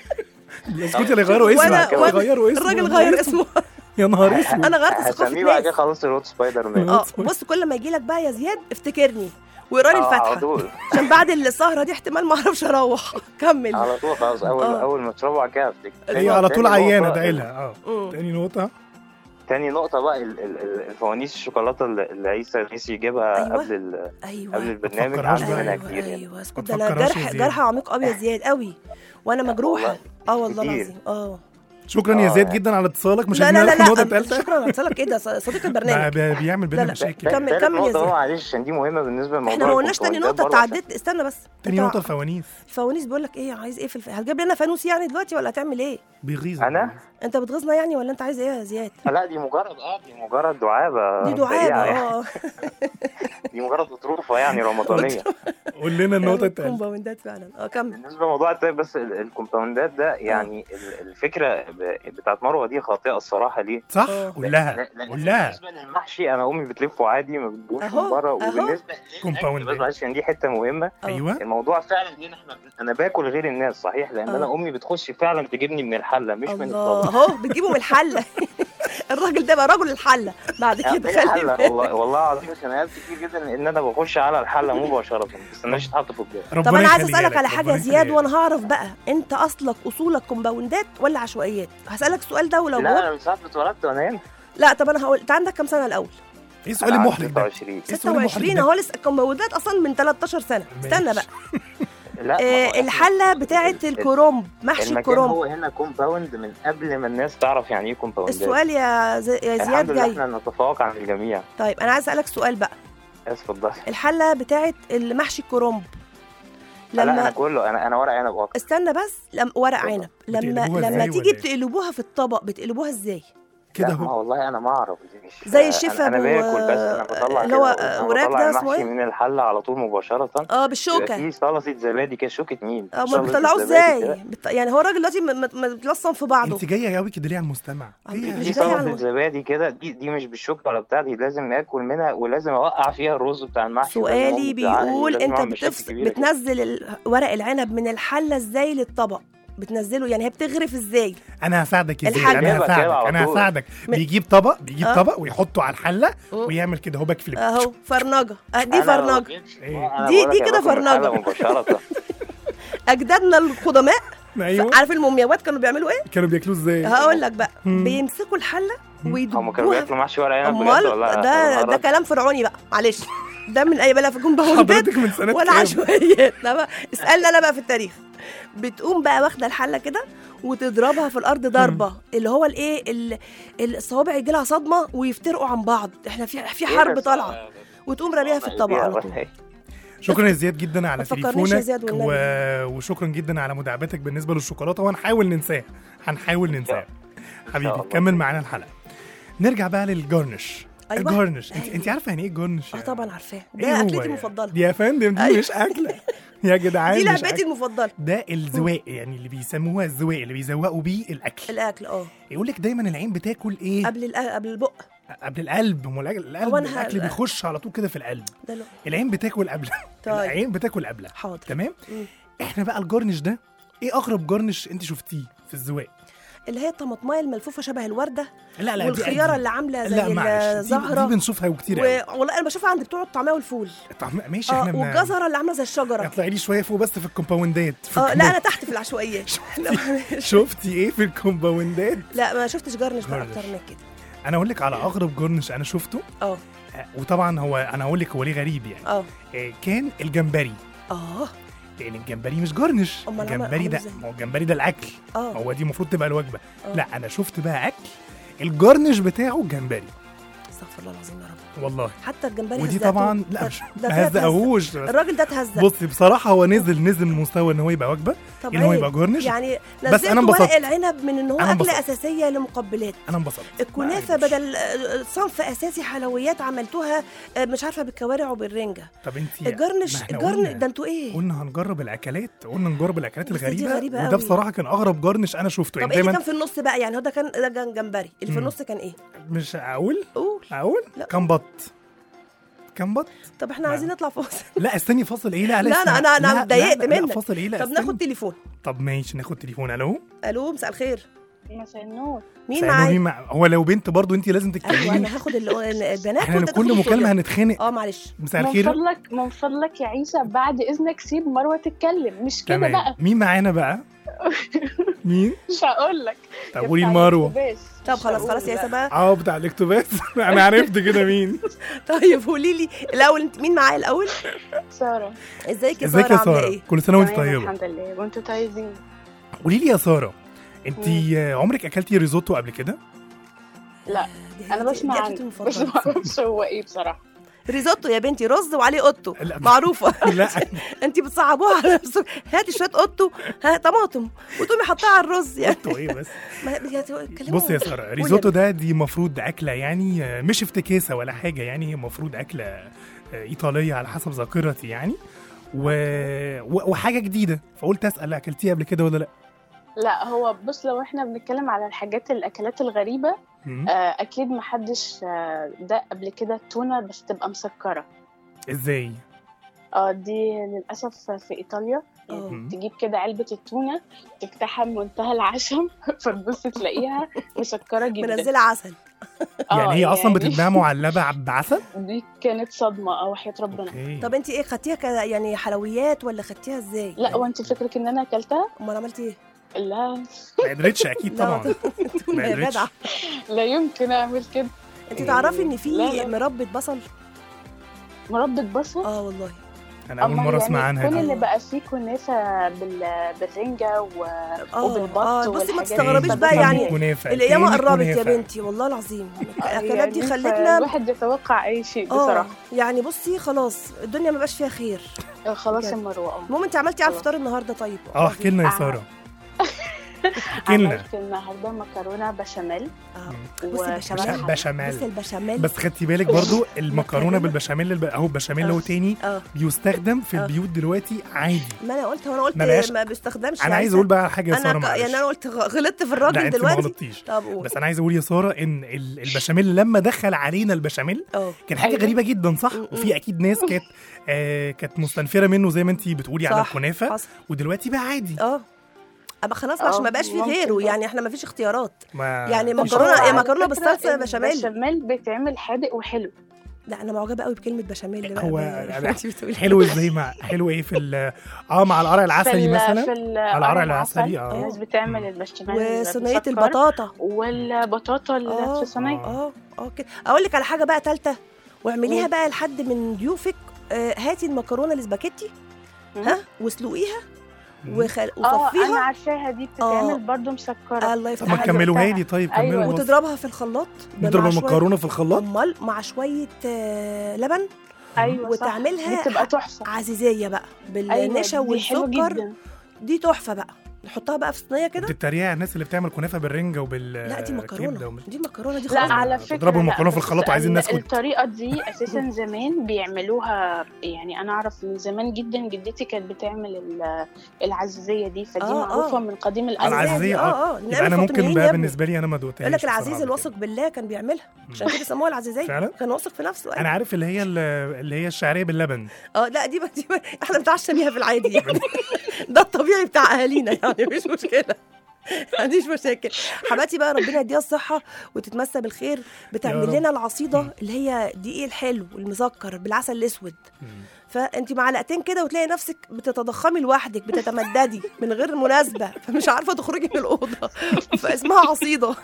اسكتي اللي غيروا اسمه وانا كده وانا غيروا اسمه الراجل غير اسمه يا نهار اسود انا غيرت ثقافه هسميه بعد كده ناس خلاص الهوت سبايدر مان اه بص كل ما يجي لك بقى يا زياد افتكرني واقرا لي آه، على الفاتحه طول عشان بعد السهره دي احتمال ما اعرفش اروح كمل على طول خلاص اول آه. اول ما تشربوا بعد كده افتكر هي على طول تاني عيانه نقطة- ادعي لها اه مم. تاني نقطه تاني نقطة بقى ال- ال- ال- الفوانيس الشوكولاتة اللي اللي عيسى الرئيسي يجيبها أيوة. قبل ال- قبل ايوه البرنامج تفكرهاش عندي بقى. منها ايوه كتير يعني ايوه اسكت ما ده انا تفكرهاش يا جرح زياد. جرح عميق قوي يا زياد قوي وانا مجروحه والله. اه والله كتير. العظيم اه شكرا يا آه. زياد جدا على اتصالك مش لا لا هنروح لا النقطه لا الثالثه شكرا قلت لك ايه ده صديق ما البرنامج ب- بيعمل بينا لا، لا. مشاكل كمل- تالت كمل يا نقطة زياد. هو معلش عشان دي مهمة بالنسبة لموضوع احنا ما قلناش تاني الكومباوندات نقطه برضه انت عديت استنى بس تاني أنت نقطه الفوانيس الفوانيس بيقول لك ايه عايز ايه في الف... هتجيب لنا فانوس يعني دلوقتي ولا هتعمل ايه بيغيظ أنا؟ انت بتغيظنا يعني ولا انت عايز ايه يا زياد عشان- لا دي مجرد اه دي مجرد دعابة دي دعابه سريعة يعني. اه دي مجرد أطروفة يعني رمضانية قول لنا النقطه الثالثه كومباوندات فعلا اه كمل بالنسبة لموضوع التاني بس ال- الكومباوندات ده يعني ال- الفكرة ب- بتاعت مروة دي خاطئة الصراحة ليه؟ صح آه. قول لها لا- لا- قول لها بالنسبة للمحشي أنا أمي بتلفه عادي ما بتجيبوش أهو، من بره أهو. وبالنسبة كومباوندات. بس معلش عشان دي حتة مهمة آه. ايوه الموضوع فعلا هنا احنا انا باكل غير الناس صحيح لان آه. انا امي بتخش فعلا تجيبني من الحله مش من الله الطبق اهو بتجيبه من الحله الراجل ده بقى رجل الحله بعد يعني كده من خلي الحله بالك. والله والله العظيم خناقات كتير جدا ان انا بخش على الحله مباشره ما بستناش تتحط في الجو ربنا طب انا عايز يخليها اسالك لك، على حاجه ربنا يا زياد يخليها لك. وانا هعرف بقى انت اصلك اصولك كومباوندات ولا عشوائيات هسالك السؤال ده ولو لا جاوبت انا من ساعه ما اتولدت وانا هنا لا طب انا هقول انت عندك كام سنه الاول ايه السؤال أنا المحرج عندي ده 26 إيه السؤال المحرج 26 ده؟ اهو لسه الكومباوندات اصلا من 13 سنه استنى ماشي. بقى لا ما هو آه إحنا- الحله بتاعه ال- الكرومب محشي المكان الكرومب هو هنا كومباوند من قبل ما الناس تعرف يعني ايه كومباوندات السؤال يا ز... يا الحمد زياد لله جاي احنا نتفوق عن الجميع طيب انا عايز اسالك سؤال بقى اسف اتفضل الحله بتاعه المحشي الكرومب لا انا لما كله انا انا ورق عنب اكتر استنى بس لم... ورق عنب لما بتقلبوها لما إزاي تيجي ولا إيه؟ بتقلبوها في الطبق بتقلبوها ازاي كده لا، ما اهو والله انا ما اعرف دي مش زي أنا- الشيف انا أبو- باكل بس انا بطلع اللي هو كده، أنا وراك بطلع ده اسمه المحشي إيه؟ من الحله على طول مباشره اه بيبقى بالشوكه في سلطه زبادي كده شوكه مين اه ما سلطة بتطلعوه زبادي ازاي كده. بت... يعني هو الراجل دلوقتي م- م- متلصم في بعضه انت جايه قوي كده ليه على المستمع آه، هي مش دي جاي على سلطه الم- زبادي كده دي دي مش بالشوكه ولا بتاع دي لازم اكل منها ولازم اوقع فيها الرز بتاع المحشي ولازم سؤالي أقوم بتاع- بيقول لازم انت أعمل مشاكل بتفص... كبيرة كده. بتنزل ال- ورق العنب من الحله ازاي للطبق بتنزله يعني هي بتغرف ازاي انا هساعدك يا زياد الحاجة. انا كده هساعدك على انا طول. هساعدك م- بيجيب طبق بيجيب آه. طبق ويحطه على الحله مم. ويعمل كده هو باك فليب اهو فرنجه اه دي أنا ما فرنجه بجيبش- إيه؟ أنا دي- بقولك دي أنا كده باكل من الحلة فرنجة. مباشره اجدادنا القدماء ايوه عارف المومياوات كانوا بيعملوا ايه كانوا بياكلوه ازاي هقول لك بقى مم. بيمسكوا الحله هم كانوا ويدبوها بياكلوا محشي ورق عنب بجد امال ولا ده ده كلام فرعوني بقى معلش ده من اي بلا في كومباوندات حضرتك من سنه ولا كام؟ عشوائيات لا بقى اسالني انا بقى في التاريخ بتقوم بقى واخده الحله كده وتضربها في الارض ضربه اللي هو الايه ال- الصوابع يجي لها صدمه ويفترقوا عن بعض احنا في في حرب طالعه وتقوم راميها في الطبق على طول شكرا يا زياد جدا على ما تفكرنيش يا تليفونك زياد و... وشكرا جدا على مداعبتك بالنسبه للشوكولاته وهنحاول ننساها هنحاول ننساها حبيبي الله. كمل معانا الحلقه نرجع بقى للجارنش أيوة. الجارنش انت انت عارفه يعني ايه جارنش اه طبعا عارفاه إيه ده هو اكلتي يعني؟ المفضله دي يا فندم دي أيوة. مش اكله يا جدعان دي مش لعبتي أكل. المفضله ده الزواق يعني اللي بيسموها الزواق اللي بيزوقوا بيه الاكل الاكل اه يقول لك دايما العين بتاكل ايه قبل الأ- قبل البق قبل القلب ما هو الأكل- القلب هو أنا ه- الاكل بيخش على طول كده في القلب ده لو. العين بتاكل قبل طيب. العين بتاكل قبلها حاضر تمام مم. احنا بقى الجارنش ده ايه اغرب جارنش انت شفتيه في الزواق اللي هي الطماطمايه الملفوفه شبه الورده لا لا دي والخياره قديمة. اللي عامله لا زي معلش دي, دي الزهره بنشوفها وكتير قوي و... والله انا بشوفها عند بتوع الطعميه والفول طب ماشي اه احنا بن- والجزره اللي عامله زي الشجره اطلعي لي شويه فوق بس في الكومباوندات في اه لا الكومباوند- انا تحت في العشوائيات لا معلش. شفتي ايه في الكومباوندات لا ما شفتش جرنش بقى جرنش. اكتر من كده انا اقول لك على اغرب جارنش انا شفته اه آه، وطبعا هو انا هقول لك هو ليه غريب يعني اه آه، كان الجمبري اه لان الجمبري مش جارنش أمال عمل- الجمبري عمل ده إزاي؟ ما هو الجمبري ده الاكل اه هو دي المفروض تبقى الوجبه آه. لا انا شفت بقى اكل الجارنش بتاعه جمبري استغفر الله العظيم يا رب والله حتى الجمبري ودي هزقته. طبعا لا ده- مش ده ما كده اتهزق. هزقهوش بس الراجل ده اتهزق بصي بصراحه هو نزل نزل من مستوى ان هو يبقى وجبه طب ان هو عيب. يبقى جورنش يعني بس أنا نزلت ورق انبسطت. العنب من ان هو أنا اكله انبسطت. اساسيه لمقبلات انا انبسطت الكنافه معلش. بدل آه، صنف اساسي حلويات عملتوها آه، مش عارفه بالكوارع وبالرنجه طب انت الجرنش الجرن ده انتوا ايه قلنا هنجرب الاكلات قلنا نجرب الاكلات بس دي الغريبه غريبة وده قوي. بصراحه كان اغرب جرنش انا شفته طب يعني ايه اللي دايما كان في النص بقى يعني هو ده كان ده كان جمبري اللي في مم. النص كان ايه مش اقول قول اقول لا. كان بط كان بط طب احنا لا. عايزين نطلع فاصل لا استني فاصل ايه لا لا، أنا- اسمع. أنا- أنا لا، لا، اتضايقت لا، لا، منك. فاصل ايه لا طب استني. ناخد تليفون طب ماشي ناخد تليفون الو الو مساء الخير مساء النور مين سألوا معايا مين مع... هو لو بنت برضو انت لازم ايوه تتكلمي انا هاخد ال- البنات احنا وانت كل تاخد مكالمه الصبيان. هنتخانق اه معلش مساء من الخير فضلك من فضلك يا عيسى بعد اذنك سيب مروه تتكلم مش كده تمام بقى مين معانا بقى مين مش هقول لك طب يا قولي بتاع المروه الاقتباس. طب مش خلاص هقول خلاص يا بقى. سبا اه بتاع الاكتوباس انا عرفت كده مين طيب قولي لي الاول انت مين معايا الاول ساره ازيك يا ازيك ساره يا عامله ساره ايه كل سنه وانت تمام طيبه الحمد لله وانتوا طيبين قولي لي يا ساره انت عمرك اكلتي ريزوتو قبل كده لا دي- انا دي- بسمع دي عنه أكلتي بس المفضلة. ما اعرفش هو ايه بصراحه ريزوتو يا بنتي رز وعليه قطه لا. معروفه لا انت بتصعبوها على نفسك هاتي شويه قطه ها طماطم وتقومي حطيها على الرز يعني انتوا ايه بس ما يا كلموا- بص يا ساره قولي ريزوتو يا ده دي المفروض اكله يعني آه، مش افتكاسه ولا حاجه يعني هي المفروض اكله آه، ايطاليه على حسب ذاكرتي يعني و... و... وحاجه جديده فقلت اسال اكلتيها قبل كده ولا لا لا هو بص لو احنا بنتكلم على الحاجات الاكلات الغريبه مم. آه، اكيد محدش آه، ده قبل كده التونه بس تبقى مسكره ازاي اه دي للاسف في ايطاليا اه مم. تجيب كده علبة التونة تفتحها بمنتهى العشم فتبص تلاقيها مسكرة جدا منزله عسل آه، يعني هي اصلا بتتباع معلبه ع- بعسل دي كانت صدمة اه وحياة ربنا اوكي طب انت ايه خدتيها ك يعني حلويات ولا خدتيها ازاي لا وانت فكرك ان انا اكلتها امال عملتي ايه لا ما قدرتش اكيد لا، طبعا تونه ما يا قدرتش. جدع لا يمكن اعمل كده انت تعرفي ان في لا، لا. مربى بصل مربى بصل اه والله انا اول أما مره يعني اسمع عنها كل دي اللي بقى فيه كنافة بال... بالرنجة و... اه وبالبط اه بصي ما والحاجات دي. تستغربيش تاني بقى يعني كنافة، الايام تاني قربت يا كنافة. بنتي والله العظيم الاكلات يعني دي خلتنا الواحد يتوقع اي شيء اه بصراحة يعني بصي خلاص الدنيا ما بقاش فيها خير آه، خلاص بجد. يا مروة اه المهم انت عملتي على خلاص. الفطار النهارده طيب اه احكي لنا يا آه. ساره احكي لنا عملت النهارده مكرونة بشاميل اه بصي البشاميل بش- بشاميل. بصي البشاميل بس خدتي بالك برضو المكرونه بالبشاميل الب- اهو بشاميل هو تاني اه بيستخدم في آه. البيوت دلوقتي عادي ما انا قلت هو انا قلت ما بقاش- ما بيستخدمش انا يعني عايز اقول بقى حاجه يا انا ساره ك... معلش يعني انا قلت غ- غلطت في لا الراجل انت ما دلوقتي غلطتيش طب قول بس انا عايز اقول يا ساره ان ال- البشاميل لما دخل علينا البشاميل اه كان حاجه أيوة. غريبه جدا صح م-م. وفي اكيد ناس كانت آه كانت مستنفره منه زي ما انت بتقولي على صح، الكنافه حصل. ودلوقتي بقى عادي اه اما خلاص اه، عشان ما بقاش فيه ممكن غيره برضه. يعني احنا ما فيش اختيارات ما يعني فيش مكرونة- اختيار. يا على مكرونة فكرة بالصلصة بشاميل. البشاميل بيتعمل حادق وحلو لا انا معجبه قوي بكلمه بشاميل بقى هو ب- يعني انت بتقولي حلو ازاي مع حلو ايه في ال- اه مع القرع في العسلي ال- مثلا في ال- على القرع القرع العسلي، اه. الناس بتعمل البشاميل وصينيه مسكر، البطاطا والبطاطا اللي اه في صينيه اه اه كده اقول لك على حاجه بقى ثالثه واعمليها قول. بقى لحد من ضيوفك آه، هاتي المكرونه الاسباجيتي ها واسلقيها وخل... اه انا وصفيها عارفاها دي بتتعمل اه. برضو مسكره الله طب ما يفتح تكملوها عملتها. لي طيب أيوة. كملوا الوصف. وتضربها في الخلاط نضرب مع شوية- المكرونه في الخلاط امال مع شويه آه، لبن ايوه وتعملها صح. دي بتبقى تحفه عزيزيه بقى ايوه بالنشا دي حلوه والسكر جدا دي تحفه بقى نحطها بقى في صينيه كده بتتريق على الناس اللي بتعمل كنافه بالرنجه وبال لا دي كبدة مكرونه ومش- دي مكرونه دي لا خلاص على فكره بيضربوا لا، المكرونة في بس الخلاط وعايزين ال- ناس كنت- الطريقه دي اساسا زمان بيعملوها يعني انا اعرف من زمان جدا جدتي كانت بتعمل ال- العزيزيه دي فدي آه، معروفه آه. من قديم الازل العزيزيه اه اه اه يبقى انا ممكن بقى بالنسبه لي انا ما دوقتهاش يقول لك بصراحة العزيز قبل الواثق بالله كان بيعملها عشان كده سموها العزيزيه فعلا؟ كان واثق في نفسه كده. أيوة. انا عارف اللي هي ال- اللي هي الشعريه باللبن اه لا دي, دي احنا بنتعشى بيها في العادي يعني ده الطبيعي بتاع اهالينا يعني مش مشكله ما عنديش مشاكل حماتي بقى ربنا يديها الصحه وتتمسى بالخير يا بتعمل رب. لنا العصيده اللي هي دقيق الحلو المسكر بالعسل الاسود فانت معلقتين كده وتلاقي نفسك بتتضخمي لوحدك بتتمددي من غير مناسبه فمش عارفه تخرجي من الاوضه فاسمها عصيده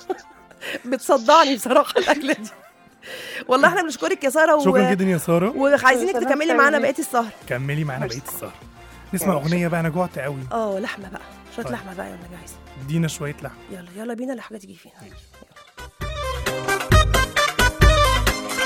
بتصدعني بصراحه الاكله دي والله احنا بنشكرك يا ساره و... شكرا جدا يا ساره وعايزينك سلام تكملي معانا سعيدة. بقيه السهر كملي معانا بقيه السهر نسمع اغنيه بقى انا جوعت قوي اه لحمه بقى شويه طيب. لحمه بقى يا النبي عايزه ادينا شويه لحم يلا يلا بينا الحاجه تيجي فينا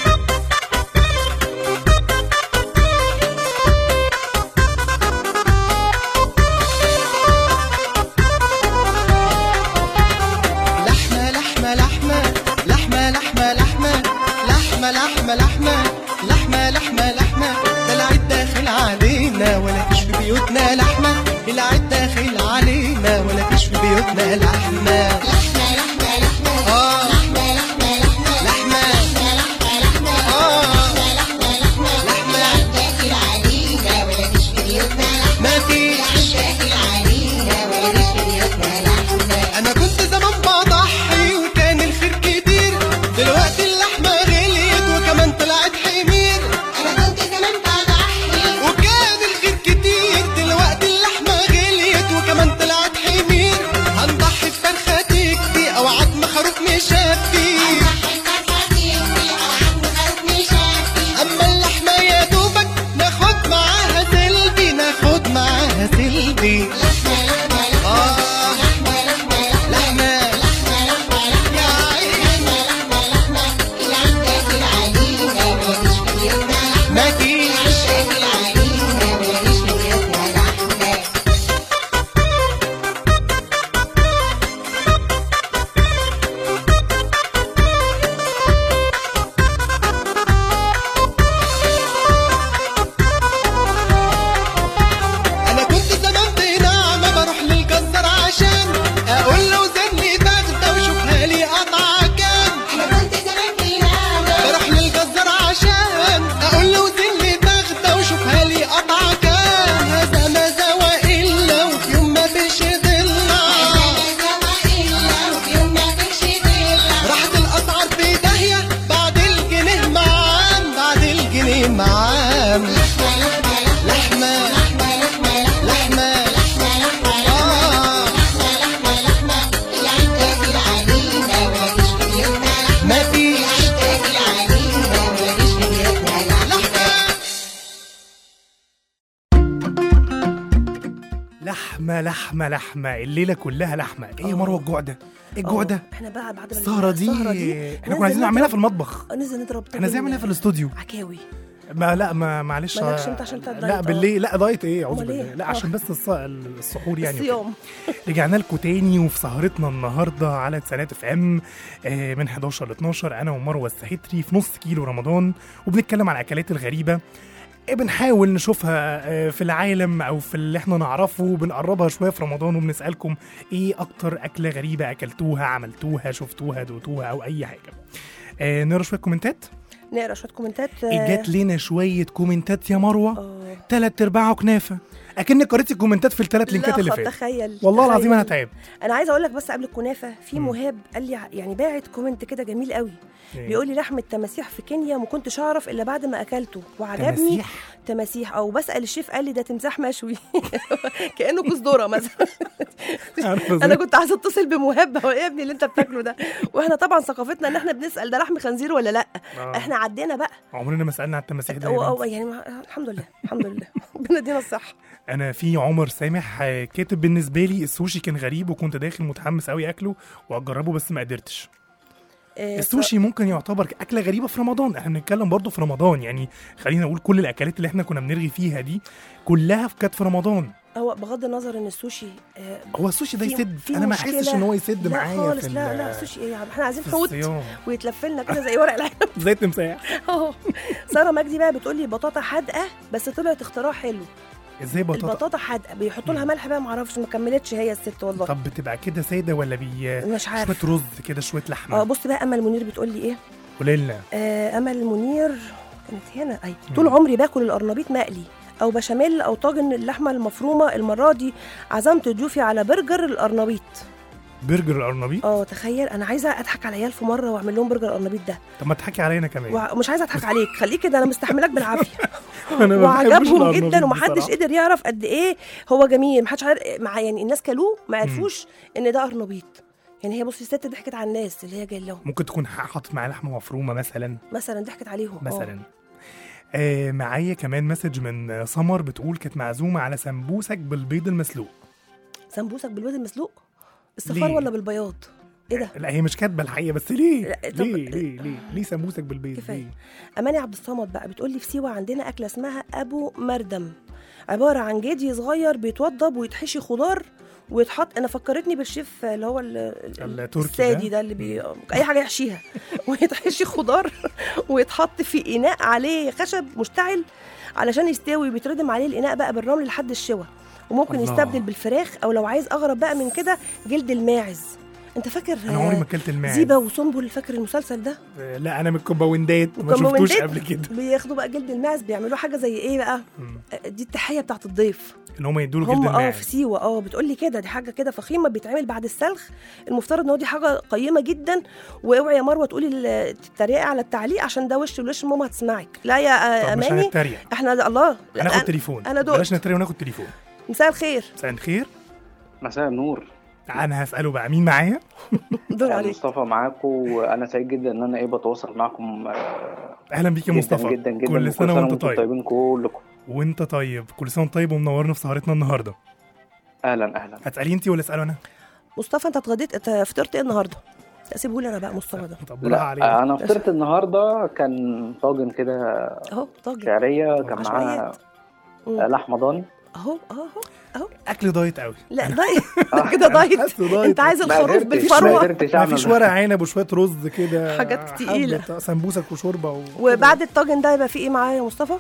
علينا ولا فيش في بيوتنا لحمة العيد داخل علينا ولا فيش في بيوتنا لحمة لحمة لحمة لحمة آه لحمة لحمة لحمة لحمة آه لحمة داخل علينا ولا فيش في بيوتنا لحمة ما فيش داخل علينا ولا فيش في بيوتنا لحمة أنا كنت زمان بضحي وكان الخير كتير دلوقتي اللحمة غليت وكمان طلعت حمير أنا كنت زمان بضحي وكان الخير كتير دلوقتي اللحمة غليت وكمان طلعت حمير هنضحي بفرخة تكفي أو عظم خروف مشفي أما اللحمة يا دوبك ناخد معاها سلبي ناخد معاها سلبي آه لحمة يا عيني ما فيش انا كنت زمان بنعمة بروح للجزار عشان اقول له زن لي بغدة وشوفها لي قطعة كام انا كنت زمان بنعمة بروح للجزار عشان اقول له زن لي بغدة وشوفها لي قطعة كام هذا ما زوى الا وفي يوم ما فيش ضلع راحت الاسعار في داهية بعد الجنيه معام بعد الجنيه معام لحمة لحمة آه ما فيش لحمه لحمه لحمه الليله كلها لحمه ايه يا مروه الجوع ده ايه الجوع آه، ده احنا بقى بعد ما السهره دي احنا كنا عايزين نعملها في المطبخ ننزل نضرب احنا ازاي نعملها في الاستوديو عكاوي ما لا ما معلش مالكش انت عشان انت دايت، لا آه. بالليل لا دايت ايه اعوذ أمال إيه؟ بالله لا آه. عشان بس الص- السحور يعني وكده. الصيام رجعنا لكم تاني وفي سهرتنا النهارده على تسعينات اف ام آه، من 11 ل 12 انا ومروه السحتري في نص كيلو رمضان وبنتكلم عن الاكلات الغريبه آه، بنحاول نشوفها آه، في العالم او في اللي احنا نعرفه بنقربها شويه في رمضان وبنسالكم ايه اكتر اكله غريبه اكلتوها عملتوها شفتوها دوتوها او اي حاجه آه، نقرا شويه كومنتات نقرا شويه كومنتات جات لنا شويه كومنتات يا مروه تلات ارباعه كنافه اكنك قريتي الكومنتات في الثلاث لينكات اللي لا فاتت تخيل والله العظيم انا تخيل. تعب انا عايزه اقول لك بس قبل الكنافه في مهاب قال لي ع- يعني باعت كومنت كده جميل قوي إيه؟ بيقول لي لحم التماسيح في كينيا ما كنتش اعرف الا بعد ما اكلته وعجبني تماسيح؟ تماسيح او بسال الشيف قال لي ده تمساح مشوي كانه كوز ذره مثلا انا كنت عايزه اتصل بمهاب هو ايه يا ابني اللي انت بتاكله ده واحنا طبعا ثقافتنا ان احنا بنسال ده لحم خنزير ولا لا آه. احنا عدينا بقى عمرنا ما سالنا على التماسيح ده يا أو أو بنت. يعني ما الحمد لله الحمد لله ربنا يدينا الصحه انا في عمر سامح آه، كاتب بالنسبه لي السوشي كان غريب وكنت داخل متحمس قوي اكله واجربه بس ما قدرتش آه، السوشي ممكن يعتبر اكله غريبه في رمضان احنا بنتكلم برضه في رمضان يعني خلينا نقول كل الاكلات اللي احنا كنا بنرغي فيها دي كلها كانت في رمضان هو بغض النظر ان السوشي آه، هو السوشي ده في- يسد في انا ما مشكلة. احسش ان هو يسد لا معايا خالص في لا ال- لا السوشي ايه يا عم احنا عايزين في حوت الصيام. ويتلف لنا كده زي ورق العنب زي التمساح اه ساره مجدي بقى بتقول لي بطاطا حادقه بس طلعت اختراع حلو ازاي بطاطا البطاطا حادقه بيحطوا لها ملح بقى ما اعرفش ما كملتش هي الست والله طب بتبقى كده ساده ولا بي مش عارف. شويه رز كده شويه اه لحمه بص بقى امل منير بتقول لي ايه قولي لنا آه امل منير كانت هنا اي طول عمري باكل القرنبيط مقلي او بشاميل او طاجن اللحمه المفرومه المره دي عزمت ضيوفي على برجر القرنبيط برجر القرنبيط اه تخيل انا عايزه اضحك على عيال في مره واعمل لهم برجر القرنبيط ده طب ما تحكي علينا كمان ومش عايزه اضحك عليك خليك كده انا مستحملاك بالعافيه أنا ما بحبش وعجبهم القرنبيط جدا ومحدش بصراحة. قدر يعرف قد ايه هو جميل محدش عارف مع يعني الناس كلوه ما عرفوش ان ده قرنبيط يعني هي بصي الست ضحكت على الناس اللي هي جايه لهم ممكن تكون حاطط معاه لحمه مفرومه مثلا مثلا ضحكت عليهم آه. مثلا آه معايا كمان مسج من آه، سمر بتقول كانت معزومه على سمبوسك بالبيض المسلوق سمبوسك بالبيض المسلوق الصفار ليه؟ ولا بالبياض ايه ده لا هي مش كاتبه الحقيقه بس ليه لا، طب- ليه ليه ليه ليه سمبوسك بالبيض كفايه ليه اماني عبد الصمد بقى بتقول لي في سيوه عندنا اكله اسمها ابو مردم عباره عن جدي صغير بيتوضب ويتحشي خضار ويتحط انا فكرتني بالشيف اللي هو ال- ال- التركي السادي ده. ده اللي بي... اي حاجه يحشيها ويتحشي خضار ويتحط في اناء عليه خشب مشتعل علشان يستوي بيتردم عليه الاناء بقى بالرمل لحد الشوى وممكن الله. يستبدل بالفراخ او لو عايز اغرب بقى من كده جلد الماعز انت فاكر انا عمري ما اكلت الماعز زيبه وسنبل فاكر المسلسل ده آه، لا انا من الكومباوندات ما شفتوش وكمباوندات قبل كده بياخدوا بقى جلد الماعز بيعملوا حاجه زي ايه بقى دي التحيه بتاعت الضيف ان هم يدوا له جلد هم اه الماعز في سيوه اه بتقول لي كده دي حاجه كده فخيمه بيتعمل بعد السلخ المفترض ان هو دي حاجه قيمه جدا واوعي يا مروه تقولي ال- تتريقي على التعليق عشان ده وش لوش ماما هتسمعك لا يا طب آه، مش اماني هنتريق احنا ده الله هناخد أنا- تليفون انا دقت بلاش نتريق وناخد تليفون مساء الخير مساء الخير مساء النور انا هساله بقى مين معايا دور أنا عليك مصطفى معاكم وانا سعيد جدا ان انا ايه بتواصل معاكم آه، اهلا بيك يا جداً مصطفى جدا جدا كل سنه وانت طيب طيبين كلكم وانت طيب كل سنه وانت طيب ومنورنا في سهرتنا النهارده اهلا اهلا هتسالي انت ولا اساله انا مصطفى انت اتغديت انت فطرت ايه النهارده سيبه لي انا بقى مصطفى ده طب لا آه، انا فطرت النهارده كان طاجن كده اهو طاجن شعريه كان معاه عشوائيات. مم. آه، لحمه ضاني اهو اهو اهو اكل دايت قوي لا دايت كده دايت حاسه دايت. انت عايز ما الخروف قدرتش- بالفروه ما قدرتش ما فيش ورق عنب وشويه رز كده حاجات تقيلة. حبة سمبوسك وشوربه و... وبعد الطاجن ده يبقى فيه ايه معايا يا مصطفى؟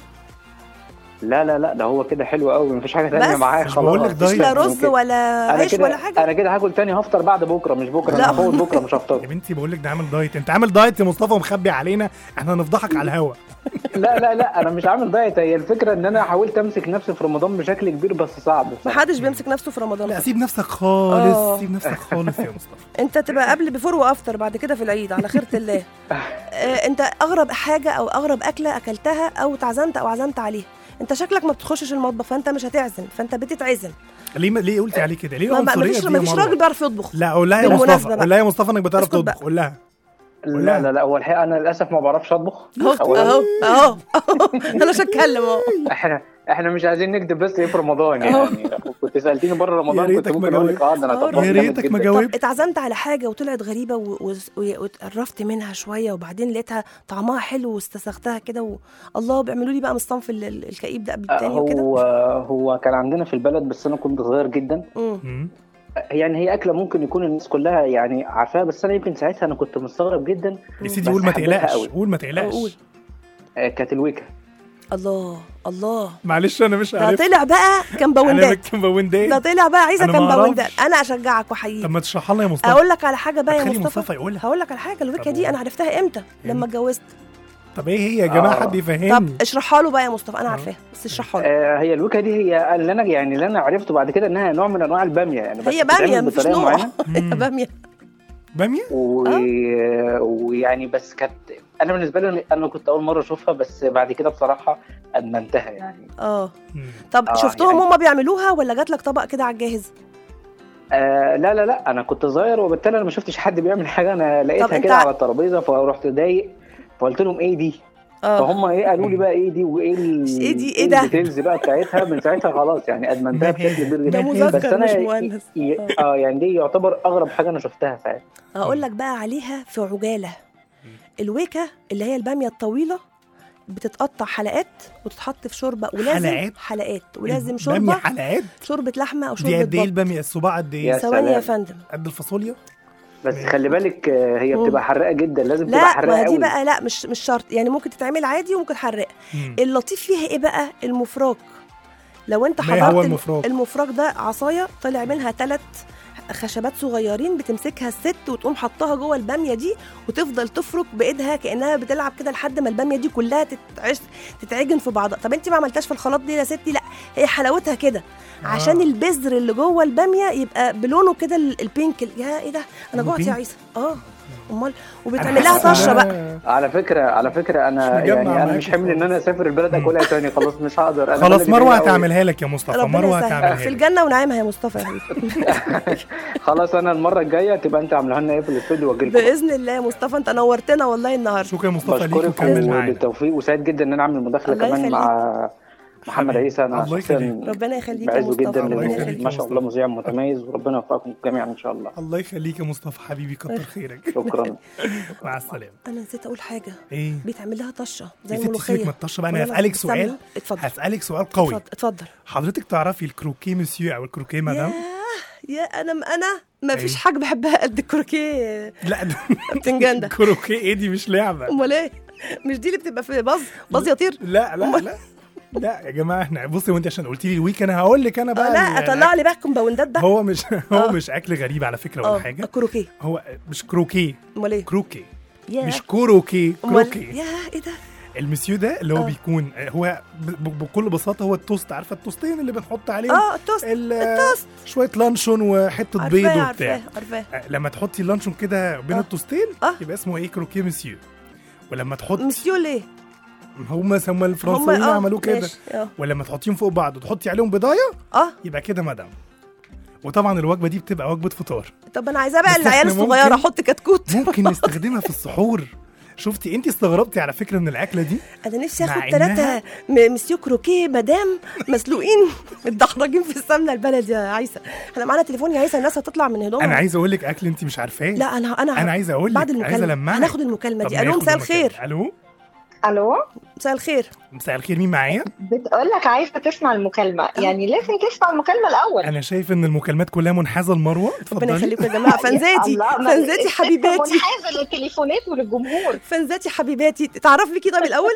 لا لا لا ده هو كده حلو قوي مفيش حاجه تانية بس؟ معايا مش خلاص بقول لك مفيش لا دايت. رز ولا انا عيش كده ولا حاجه انا كده هاكل تاني هفطر بعد بكره مش بكره لا. انا هفوت بكره مش هفطر يا بنتي بقول لك ده عامل دايت انت عامل دايت يا مصطفى ومخبي علينا احنا هنفضحك على الهوا لا لا لا انا مش عامل دايت هي الفكره ان انا حاولت امسك نفسي في رمضان بشكل كبير بس صعب محدش بيمسك نفسه في رمضان لا سيب نفسك خالص آه. سيب نفسك خالص يا مصطفى انت تبقى قبل بفور وافتر بعد كده في العيد على خيرة الله آه انت اغرب حاجه او اغرب اكله اكلتها او اتعزمت او عزمت عليها انت شكلك ما بتخشش المطبخ فانت مش هتعزم فانت بتتعزم ليه ما ليه قلتي عليه كده ليه ما ما- عنصريه مفيش دي يا مفيش مروة؟ راجل بيعرف يطبخ لا قول لها يا بالمناسبة مصطفى بقى. قول لها يا مصطفى انك بتعرف اسكت بقى. تطبخ قول لها لا لا لا هو الحقيقه انا للاسف ما بعرفش اطبخ اهو اهو اهو انا مش هتكلم اهو احنا احنا مش عايزين نكذب بس ايه في رمضان يعني كنت سالتيني بره يا رمضان كنت ريتك ما ممكن اقول لك اه ده انا جاوبت. طباخ يا جامد ريتك ما جدا. جاوبت طب اتعزمت على حاجه وطلعت غريبه و- و- و- واتقرفت منها شويه وبعدين لقيتها طعمها حلو واستساغتها كده و... الله بيعملوا لي بقى من الصنف ال- ال- الكئيب ده قبل آه، التاني وكده هو هو كان عندنا في البلد بس انا كنت صغير جدا مم. مم. يعني هي اكله ممكن يكون الناس كلها يعني عارفاها بس انا يمكن ساعتها انا كنت مستغرب جدا يا سيدي بس قول ما حبيتها تقلقش قوي. قول ما تقلقش قول. آه، كانت الويكا الله الله معلش انا مش ده عارف طلع بقى انا كمباوندات بالكمباوندات ده طلع بقى عايزه أنا ما كمباوندات أعرفش. انا اشجعك واحييك طب ما تشرحها لنا يا مصطفى اقول لك على حاجه بقى يا هتخلي مصطفى مصطفى يقولها. هقول لك على حاجه الويكا طب دي قول. انا عرفتها امتى لما اتجوزت طب ايه هي يا جماعه آه. حد طب يفهمني اشرحها له بقى يا مصطفى انا عارفاها بس اشرحها له آه، هي الويكا دي هي اللي انا يعني اللي انا عرفته بعد كده انها نوع من انواع الباميه يعني بس هي بتتعمل باميه مفيش بطريقة نوع معينة. هي باميه باميه و... ويعني بس كانت انا بالنسبه لي انا كنت اول مره اشوفها بس بعد كده بصراحه ادمنتها يعني اه مم. طب آه، شفتهم يعني- هما بيعملوها ولا جات لك طبق كده على الجاهز آه لا لا لا انا كنت صغير وبالتالي انا ما شفتش حد بيعمل حاجه انا طب لقيتها أنت كده ع- على الترابيزه فرحت ضايق فقلت لهم ايه دي اه فهم ايه قالوا لي بقى ايه دي وايه ال- إيه دي؟ إيه ده؟ الديتيلز بقى بتاعتها من ساعتها خلاص يعني ادمنتها ما هي؟ بشكل كبير ده جدا مذكر بس انا مش ي- مؤنث. ي- اه يعني دي يعتبر اغرب حاجه انا شفتها فعلا هقول لك بقى عليها في عجاله الويكا اللي هي الباميه الطويله بتتقطع حلقات وتتحط في شوربه ولازم حلقات؟ حلقات ولازم باميه شوربه حلقات شوربه لحمه او دي شوربه قد ايه بط الباميه الصباع قد ايه يا ثواني يا سلام. فندم قد الفاصوليا بس خلي بالك آه، هي مم. بتبقى حراقه جدا لازم تبقى لا حراقه ما دي قوي بقى لا مش مش شرط يعني ممكن تتعمل عادي وممكن حراق مم. اللطيف فيها ايه بقى المفراك لو انت ما حضرت هو الم- المفراك؟ المفراك ده عصايه طلع منها ثلاث خشبات صغيرين بتمسكها الست وتقوم حطها جوه الباميه دي وتفضل تفرك بايدها كانها بتلعب كده لحد ما الباميه دي كلها تتعش تتعجن في بعضها طب انت ما عملتاش في الخلاط دي يا ستي لا هي حلاوتها كده عشان آه. البذر اللي جوه الباميه يبقى بلونه كده ال- البينك ال- يا ايه ده انا لونه جوعت يا بينك؟ عيسى اه امال أنا وبتعمل لها حاسس طشه إن بقى أنا- على فكره على فكره انا مش مجمع يعني انا معاكي مش حمل ان انا خالص. اسافر البلد اكلها تاني خلاص مش هقدر أنا خلاص بلدي مروه بعيدة أوي. هتعملها لك يا مصطفى ربنا مروه يسهل هتعملها في لك الجنه ونعيمها يا مصطفى يا حبيبي خلاص انا المره الجايه تبقى انت عاملها لنا ايه في الاستوديو واجي لكم باذن الله يا مصطفى انت نورتنا والله النهارده شكرا يا مصطفى ليك بشكرك وكمل معانا بالتوفيق وسعيد جدا ان انا اعمل مداخله الله كمان يخليك. مع محمد عيسى انا الله شخصيا يخليك. ربنا يخليك يا بعزه مصطفى جدا ربنا لانه يخليك ما شاء الله مذيع متميز وربنا يوفقكم جميعا ان شاء الله الله يخليك يا مصطفى حبيبي كتر خيرك شكرا مع السلامه انا نسيت اقول حاجه ايه بيتعمل لها طشه زي يا ستي سيبك من الملوخيه الطشه بقى انا ولا لا، هسالك بالسمنة. سؤال اتفضل هسالك سؤال قوي اتفضل اتفضل حضرتك تعرفي الكروكي مسيو او الكروكي مدام يا انا انا ما فيش إيه؟ حاجه بحبها قد الكروكيه لا ده بتنجان ده كروكي ايه دي مش لعبه امال ايه مش دي اللي بتبقى في باظ باظ يطير لا لا لا لا يا جماعه احنا بصي وانت عشان قلتي لي الويك انا هقول لك انا بقى لا ال- اطلع لي بقى الكومباوندات بقى هو مش هو مش اكل غريب على فكره ولا اه حاجه كروكيه هو مش كروكي امال ايه كروكي ياه. مش كروكي أمال- كروكي يا ايه ده المسيو ده اللي هو اه. بيكون هو ب- ب- بكل بساطه هو التوست عارفه التوستين اللي بنحط عليهم اه التوست ال- التوست شويه لانشون وحته بيض عارفاه وبتاع عارفاه عارفاه آه، لما تحطي اللانشون كده بين اه. التوستين اه. يبقى اسمه ايه كروكي مسيو ولما تحط مسيو ليه هم هم الفرنسيين اه، عملوه كده ماشي، اه. ولما تحطيهم فوق بعض وتحطي عليهم بضايه اه يبقى كده مدام وطبعا الوجبه دي بتبقى وجبه فطار طب انا عايزاه بقى بس العيال احنا الصغيره ممكن- احط كتكوت ممكن نستخدمها في السحور شفتي انت استغربتي على فكره من الاكله دي انا نفسي مع اخد إنها- ثلاثه مسيو كروكيه مدام مسلوقين متدحرجين في السمنه البلد يا عيسى احنا معانا تليفون يا عيسى الناس هتطلع من هدومها انا عايز اقول لك اكل انت مش عارفاه لا انا انا انا عايز اقول لك بعد عايز المكالمه المعك هناخد المكالمه طب دي الو ناخد مساء المكالمة. الخير الو الو مساء الخير مساء الخير مين معايا بتقول لك عايزه تسمع المكالمه يعني لازم تسمع المكالمه الاول انا شايف ان المكالمات كلها منحازه لمروه ربنا اتفضلي يخليكم يا جماعه فنزاتي الله، ما- فنزاتي الست حبيباتي منحازه للتليفونات وللجمهور فنزاتي حبيباتي تعرف بيكي طيب الاول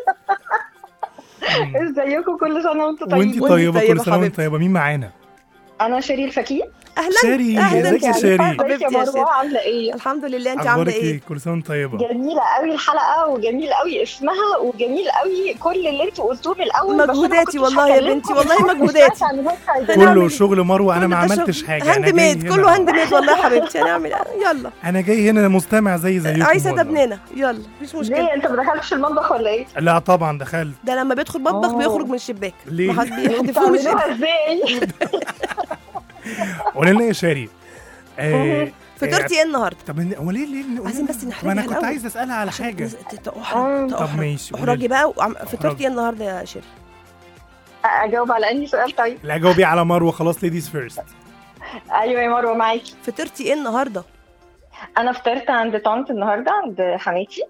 ازيكم كل سنه وانتم طيبين وانت طيبه كل طيبة سنه وانت حبيبتي. طيبه مين معانا انا شيرين الفكيه اهلا شيري، اهلا ازيك يا بيكي. شيري؟ ازيك يا حبيبتي يا مروه شيري عامله ايه الحمد لله انت عامله اخبارك ايه ايه كل سنه وانت طيبه جميلة قوي الحلقة وجميل قوي اسمها وجميل قوي كل اللي انتوا قلتوه من الأول بس أنا ما مجهوداتي كنتش والله يا هكلمكم بنتي، والله بس أنا مجهوداتي. سمعت عن الهوت سايد. هنعمل كله ايه؟ شغل مروه انا كل ما ده شغل. عملتش حاجه هاند انا جاي ميد هنا- كله هاند ميد والله يا حبيبتي هنعمل ايه يلا انا جاي هنا مستمع زي زيكم عيسى ده والله. ابننا يلا مفيش ليه مشكله انت ما دخلتش المطبخ ولا ايه؟ لا طبعا دخلت ده لما بيدخل مطبخ أوه. بيخرج من الشباك ليه؟ ما حد بيحدفوه من الشباك بتعملوها ازاي؟ قولي لنا يا شاري آه، فطرتي ايه النهارده؟ طب إن- هو ليه ليه عايزين بس ما نحرجها انا كنت الأول. عايز اسالها على حاجه ت- تحرج طب ماشي قولي احرجي لي. بقى وعم- فطرتي احرجي. ايه النهارده يا شيري؟ أجاوب على أنهي سؤال طيب؟ لا جاوبي على مروه خلاص ليديز فيرست أيوة يا مروة معاكي فطرتي ايه النهارده؟ أنا فطرت عند طنط النهاردة عند حماتي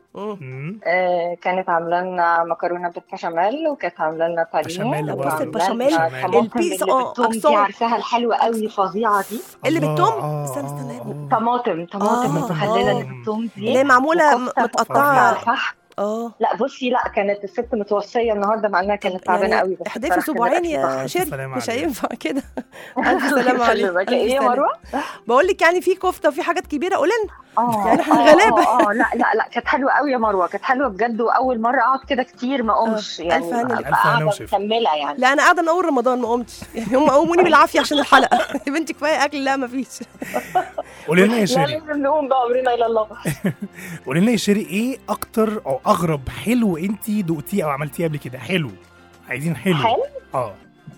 آه كانت عاملة لنا مكرونة بالبشاميل وكانت عاملة لنا بشاميل بانيه برضه. وعاملة البشاميل، لنا طماطم البيتزا، اللي اه، بالثوم دي أقسام. عارفاها الحلوة قوي فظيعة دي اللي الله، بالثوم آه، استنى آه، استنى يا ابني آه. طماطم طماطم آه، مخللة آه. اللي بالثوم دي اللي هي معموله م- وكفتة متقطعه فظيعة، صح اه لا بصي لا كانت الست متوصيه النهارده مع انها كانت تعبانه يعني قوي بس احدفي بصراحة كان صباعين الأكل يا تحفة. شيري سلام مش عليك. هينفع كده الف سلامه عليك يسلمك. ألف ايه يا سلامة. مروه؟ بقول لك يعني في كفته وفي حاجات كبيره قولي لنا اه يعني احنا آه، غلابة. اه اه لا لا لا كانت حلوه قوي يا مروه كانت حلوه بجد واول مره اقعد كده كتير ما اقومش آه، يعني ألف هنا. أبقى ألف هنا قاعده وشفا. مكمله يعني لا انا قاعده من اول رمضان ما قمتش يعني هم قوموني بالعافيه عشان الحلقه يا بنتي كفايه اكل لا ما فيش قولي لنا يا لا شيري لازم نقوم بقى امرنا الى الله قولي لنا يا شيري ايه اكتر او اغرب حلو انت دقتيه او عملتيه قبل كده حلو عايزين حلو حلو؟ اه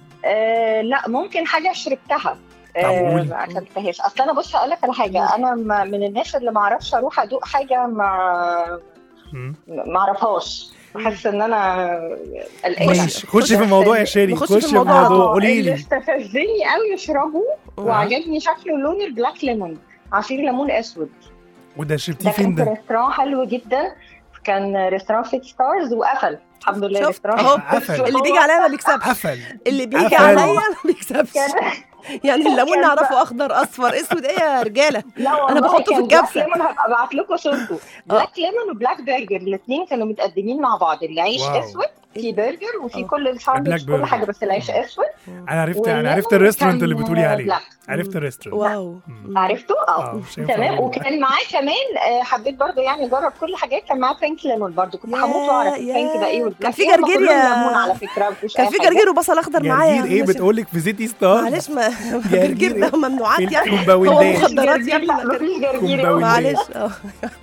آه لا ممكن حاجه شربتها طب آه قولي. ما اكلتهاش اصل انا بص هقول لك على حاجه انا ما من الناس اللي ما اعرفش اروح ادوق حاجه ما مم. ما اعرفهاش بحس ان انا قلقانه ماشي خشي في الموضوع يا شيري نخش في خشي في الموضوع على الموضوع طول. قولي اللي لي استفزني قوي اشربه وعجبني شكله لون البلاك ليمون عصير ليمون اسود وده ده شربتيه كان فين في ده؟ ريستوران حلو جدا كان ريستوران فيت ستارز وقفل الحمد لله شفت ريستوران اهو قفل. اللي بيجي عليا ما بيكسبش قفل اللي بيجي قفل. عليا ما بيكسبش كان يعني الليمون كان نعرفه بقى- اخضر اصفر اسود ايه يا رجاله لا والله أنا بحطه في كان الكبسة. بلاك ليمون هبقى ابعت لكم صورته بلاك ليمون وبلاك برجر الاثنين كانوا متقدمين مع بعض العيش واو. اسود في برجر وفي آه. كل الساندوتش بلاك كل حاجه برجر. بس العيش اسود انا عرفت انا والليمون عرفت الريستورانت اللي كان بتقولي عليه بلاك. عرفت الريستورانت واو عرفته؟ آه، اه مش هينفع تمام أقول. وكان معاه كمان آه، حبيت برضه يعني اجرب كل حاجات كان معاه بينك ليمون برضه كنت يا- هموت واعرف يا- البينك ده ايه والبلاك كان في إيه، هما جرجير كلهم يا- ليمون على فكره مفيش كان أي في حاجة. جرجير وبصل اخضر معايا جرجير ايه ماشي. بتقول لك في زيت ستار معلش ما جرجير جرجير ده إيه؟ ممنوعات في يعني هو الكومباوندات. مخدرات يا لا ابني مفيش جرجير كومباوند. معلش اه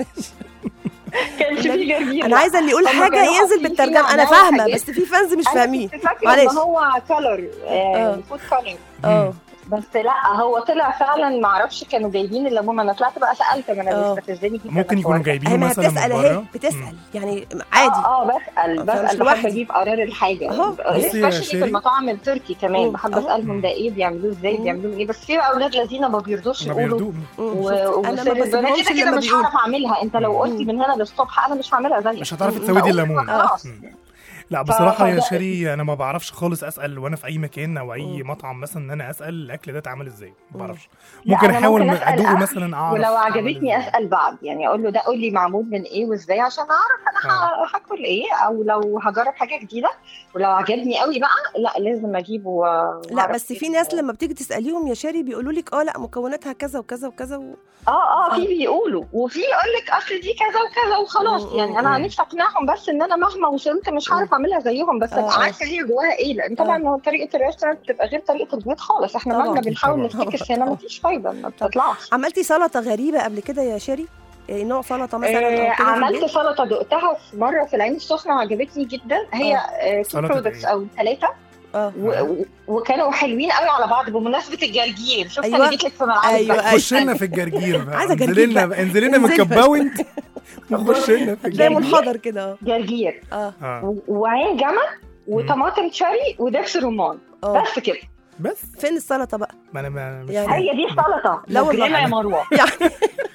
كانش في جرجير انا عايزه اللي يقول هما حاجه كانوا ينزل حاطين بالترجمه فيها انا على فاهمه حاجات. بس في فانز مش أنا فاهمين كنت فاكره معلش ان هو كلر آه. فود كلر اه بس لا هو طلع فعلا ما اعرفش كانوا جايبين الليمون انا طلعت بقى سالت ما انا آه. بيستفزني جدا ممكن يكونوا هي جايبينه ما مثلا من بتسال اهي بره بتسال يعني عادي اه اه بسال فمش بسال بحب لوحدي. اجيب قرار الحاجه أهو. بصي يا especially شيري. في المطاعم التركي كمان مم. بحب أهو. اسالهم ده ايه بيعملوه ازاي مم. بيعملوه ايه بس في اولاد الذين ما بيرضوش ما يقولوا بيردوا و- انا ما وسر البنات بسيبهمش كده إلا كده لما مش بيقولوا. هعرف اعملها انت لو قلتي من هنا للصبح انا مش هعملها زيك مش هتعرفي مم. تسوي دي بقول الليمون خلاص. لا بصراحة يا فده- شيري أنا ما بعرفش خالص أسأل وأنا في أي مكان أو أي مطعم مثلا إن أنا أسأل الأكل ده اتعمل إزاي ما بعرفش لا، ممكن أنا أحاول ممكن أسأل أدوقه أكل مثلا أعرف ولو أعمل عجبتني إزاي. اسال بعد يعني اقول له ده قول لي معمول من ايه وازاي عشان اعرف انا ه- هاكل ايه او لو هجرب حاجه جديده ولو عجبني قوي بقى لا لازم اجيبه و- لا وأعرف بس إيه في ناس لما بتيجي تساليهم يا شاري بيقولوا لك اه لا مكوناتها كذا وكذا وكذا و... اه اه في بيقولوا وفي يقول لك اصل دي كذا وكذا وخلاص يعني انا نفسي اقنعهم بس ان انا مهما وصلت مش هعرف اعملها زيهم بس آه، ابقى آه. عارفه هي جواها ايه لان طبعا هو طريقه الريستورانت بتبقى غير طريقه البيت خالص احنا طبعاً. مهما بنحاول طبعاً. نفتكس هنا مفيش فايده ما بتطلعش عملتي سلطه غريبه قبل كده يا شاري إيه نوع سلطه مثلا آه او كده في عملت البيت؟ سلطه دقتها في مره في العين السخنه وعجبتني جدا هي آه. تو سلطة برودكتس إيه؟ او ثلاثه اه و- و- وكانوا حلوين قوي على بعض بمناسبه الجرجير شفت أيوة. انا جيت لك في ملعبك أيوة، بقى. أيوة. خش لنا في الجرجير بقى عايزة انزلي جرجير لنا بقى. انزلي لنا من انزلي. الكباونت وخش لنا في زي الجرجير منحدر كده اه جرجير اه آه. و- وعين جمل وطماطم شاري ودبس رمان اه بس كده بس فين السلطه بقى ما أنا ما مش يعني- فاهم. هي دي السلطه لا والله. مجرمه يا مروه يعني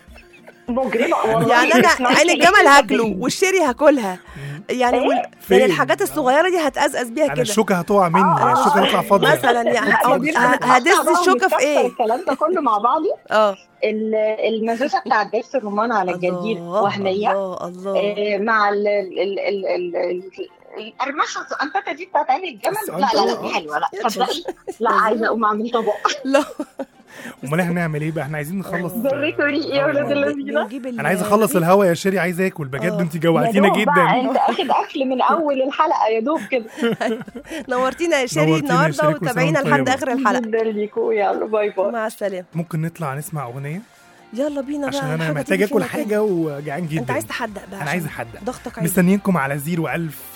مجرمه والله يعني انا اسمعي عين كلام الجمل هاكله النبي. والشيري هاكلها يعني إيه؟ وال... فين؟ يعني الحاجات الصغيره دي هتقزقز بيها أنا كده الشوكة هتقع مني آه، أنا الشوكة هتطلع فاضية مثلا يعني لا، أو- ما بيبقى ه- متقطع هدس بقى الشوكه في ومتكسر ايه الكلام ده كله مع بعضه اه ال- المزازه بتاعت دبس الرمان على الجرجير الله وهميه الله الله آه، مع ال ال ال ال ال ال القرمشه الزقنطه دي بتاعت عين الجمل لا لا لا دي حلوه لا تصدقي لا عايزه اقوم اعمل طبق لا أمال إحنا هنعمل إيه بقى إحنا عايزين نخلص ضريتوا ريقي يا ولاد اللذينه بنجيب ال- أنا عايز أخلص الهوا يا شيري عايز آكل بجد آه. أنت يا جوعتينا دوب بقى جدا انت اخد اكل من اول الحلقه يا دوب كده نورتينا يا شيري نورتينا يا النهارده شيري، كل سنة وتابعينا وأنت لحد طيبة. اخر الحلقه جدا ليكوا يلا باي باي مع السلامه ممكن نطلع نسمع أغنية يلا بينا بقى عشان أنا حاجة محتاج تيجي آكل فينا حاجة كده. وجعان جدا انت عايز تحدق بقى أنا عشان عايز أحدق ضغطك عالي مستنيينكم على 01000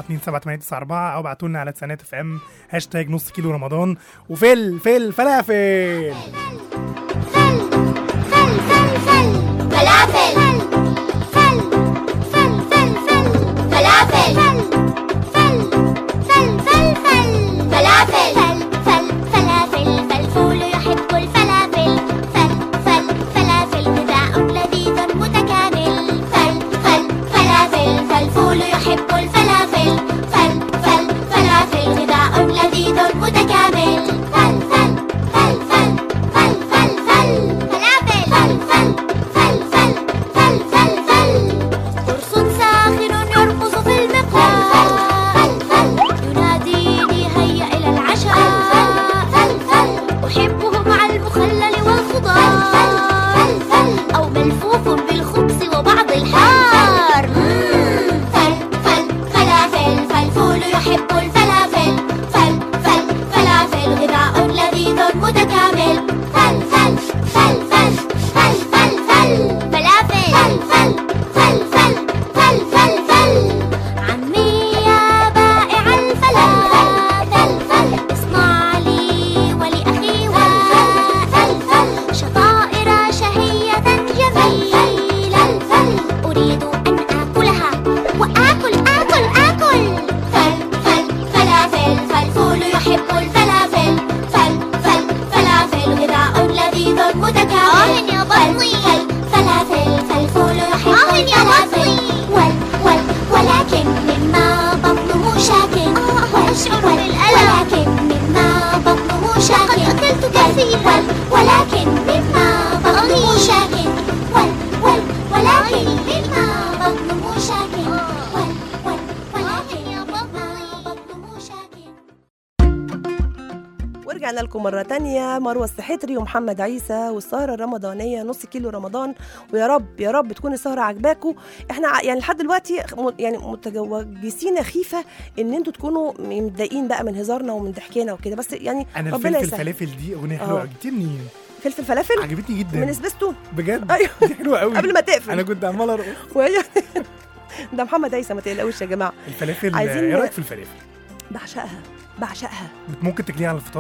427 او ابعتوا لنا على تسانات اف ام هاشتاج نص كيلو رمضان وفل فل فلافل فلافل فل فل فل فل فلافل فل فل فل فل فلافل فل فل فلافل فالفول يحب الفلافل فل فل فلافل غذاء لذيذ متكامل فل فل فلافل فالفول يحب الفلافل فل فل فلافل غذاء لذيذ متكامل فل فل فل فل فل فل فل فلافل فل فل فل فل فل فل فل قرص ساخن يرقص في المقلاة فل فل يناديني هيا إلى العشاء فل فل أحبه مع المخلل والخضار فل فل أو ملفوف بالخبز وبعض الحار مم. فل فل فلافل فالفول يحب الفلافل فل فل فلافل غذاء لذيذ متكامل فل فل فل فل فل فل فل فلافل فل فل فل فل فل فل فل عمي يا بائع الفلافل فل اصنع لي ولأخي وفل فل شطائر شهية جميلة فل أريد أن آكلها وآكل آكل آكل فل فل فلافل فالفول يحب الفلافل فل فل فلافل غذاء لذيذ متكامل يا بطني فل فلافل فالفول يحب الفلافل ول ول ولكن مما بطنه شاكن واشعر بالألم ولكن مما بطنه شاكن قد أكلت كثيرا ولكن مما بطنه شاكن ول ول ولكن مما بطنه شاكن ول ول ولكن مما بطنه شاكن ورجعنا لكم مرة تانية مروة السحتري ومحمد عيسى والسهرة الرمضانية نص كيلو رمضان ويا رب يا رب تكون السهرة عجباكوا احنا ع- يعني لحد دلوقتي م- يعني متجوزين خيفة ان انتوا تكونوا م- متضايقين بقى من هزارنا ومن ضحكنا وكده بس يعني انا ربنا الفلفل يسهل فلافل دي اغنيه حلوه آه. عجبتني منين فلفل فلافل عجبتني جدا من سبيستون بجد ايوه دي حلوه قوي قبل ما تقفل انا كنت عمال ارقص وهي ده محمد عيسى ما تقلقوش يا جماعة الفلافل عايزين- ايه رايك في الفلافل بعشقها بعشقها ممكن تاكليها على الفطار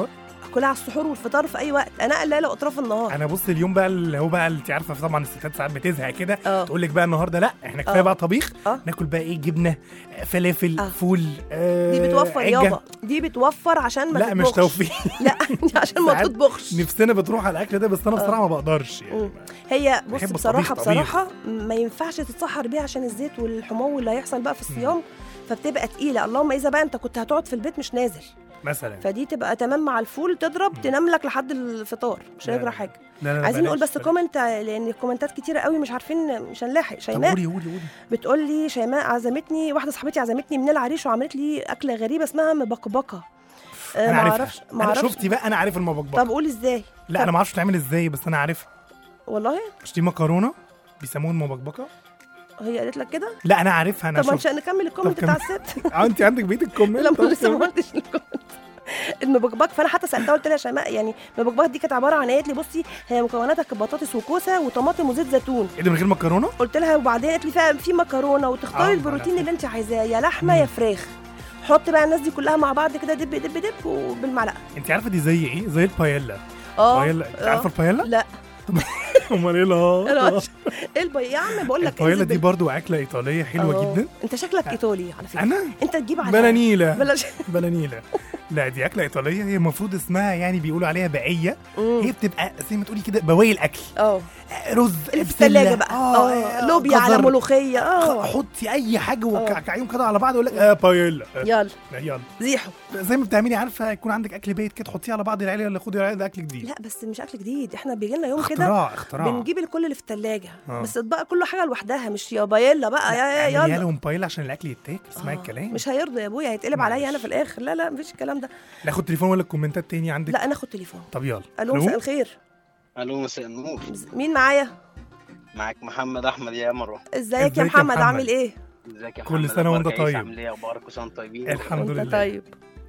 كلها على السحور والفطار في اي وقت انا قليله اطراف النهار انا بص اليوم بقى اللي هو بقى انت عارفه طبعا الستات ساعات بتزهق كده تقول لك بقى النهارده لا احنا كفايه آه. بقى طبيخ ناكل بقى ايه جبنه آه، فلافل فول آه دي بتوفر عجة. يابا دي بتوفر عشان ما لا مش تطبخش. توفيق لا عشان ما ساعات تطبخش نفسنا بتروح على الاكل ده بس انا بصراحه ما بقدرش يعني مم. هي بص بحب بصراحه الطبيخ طبيخ. بصراحه ما ينفعش تتسحر بيها عشان الزيت والحمو اللي هيحصل بقى في الصيام فبتبقى تقيله اللهم اذا بقى انت كنت هتقعد في البيت مش نازل مثلا فدي تبقى تمام مع الفول تضرب تنام لك لحد الفطار مش لا، هيجرى لا. حاجه لا، لا، لا، عايزين نقول بلاش، بس كومنت لان الكومنتات كتيره قوي مش عارفين مش هنلاحق طب شيماء قولي قولي قولي بتقول لي شيماء عزمتني واحده صاحبتي عزمتني من العريش وعملت لي اكله غريبه اسمها مبكبكه آه، انا ما عارفها اعرفش ما انا اعرفش شفتي بقى انا عارف المبكبكه طب قول ازاي لا انا ما اعرفش تعمل ازاي بس انا عارفها والله مش دي مكرونه بيسموها المبكبكه هي قالت لك كده لا انا عارفها انا طب ما شفت مش نكمل الكومنت طب بتاع كمل. الست اه انت عندك بقيه الكومنت لا طب ما لسه ما كمل. قلتش الكومنت المبكبك فانا حتى سالتها قلت لها يا شيماء يعني المبكبك دي كانت عباره عن ايه قالت لي بصي هي مكوناتها كانت بطاطس وكوسه وطماطم وزيت زيتون ايه ده من غير مكرونه قلت لها وبعدين قالت لي فيها في مكرونه آه، وتختاري ما البروتين اللي انت عايزاه يا لحمه يا فراخ حط بقى الناس دي كلها مع بعض كده دب دب دب وبالمعلقه انت عارفه دي زي ايه زي البايلا اه بايلا انت آه. عارفه البايلا لا امال ايه لا انا مش- ايه البي يا عم بقول لك البايلا انزل دي بال- برضو اكله ايطاليه حلوه آه. جدا انت شكلك ايطالي على فكره انا انت تجيب على بلانيلا بلاش بلانيلا لا دي اكله ايطاليه هي المفروض اسمها يعني بيقولوا عليها بقيه هي بتبقى زي ما تقولي كده بواقي الاكل اه رز اللي في بسلة، الثلاجه بقى اه اه لوبيا على جزر. ملوخيه اه حطي اي حاجه وكعكعيهم كده على بعض يقول لك اه بايلا آه، يلا يلا زيحوا زي ما بتعملي عارفه يكون عندك اكل بيت كده تحطيه على بعض العيله اللي خدي العيله ده اكل جديد لا بس مش اكل جديد احنا بيجي لنا يوم كده اختراع اختراع بنجيب الكل اللي في الثلاجه آه. بس بقى كل حاجه لوحدها مش يا بايلا بقى يا يا اعمليها يلا لهم بايلا عشان الاكل يتاكل اسمعي الكلام مش هيرضى يا ابويا هيتقلب عليا انا في الاخر لا لا مفيش الكلام ده ناخد تليفون ولا الكومنتات تاني عندك لا ناخد تليفون طب يلا الو مساء الخير الو مساء النور مين معايا معاك محمد احمد يا مروه ازيك يا محمد عامل ايه ازيك يا كل محمد سنة وأنت أخبارك إيه؟ طيب. عامل ايه اخبارك وسنه طيبين الحمد انت لله طيب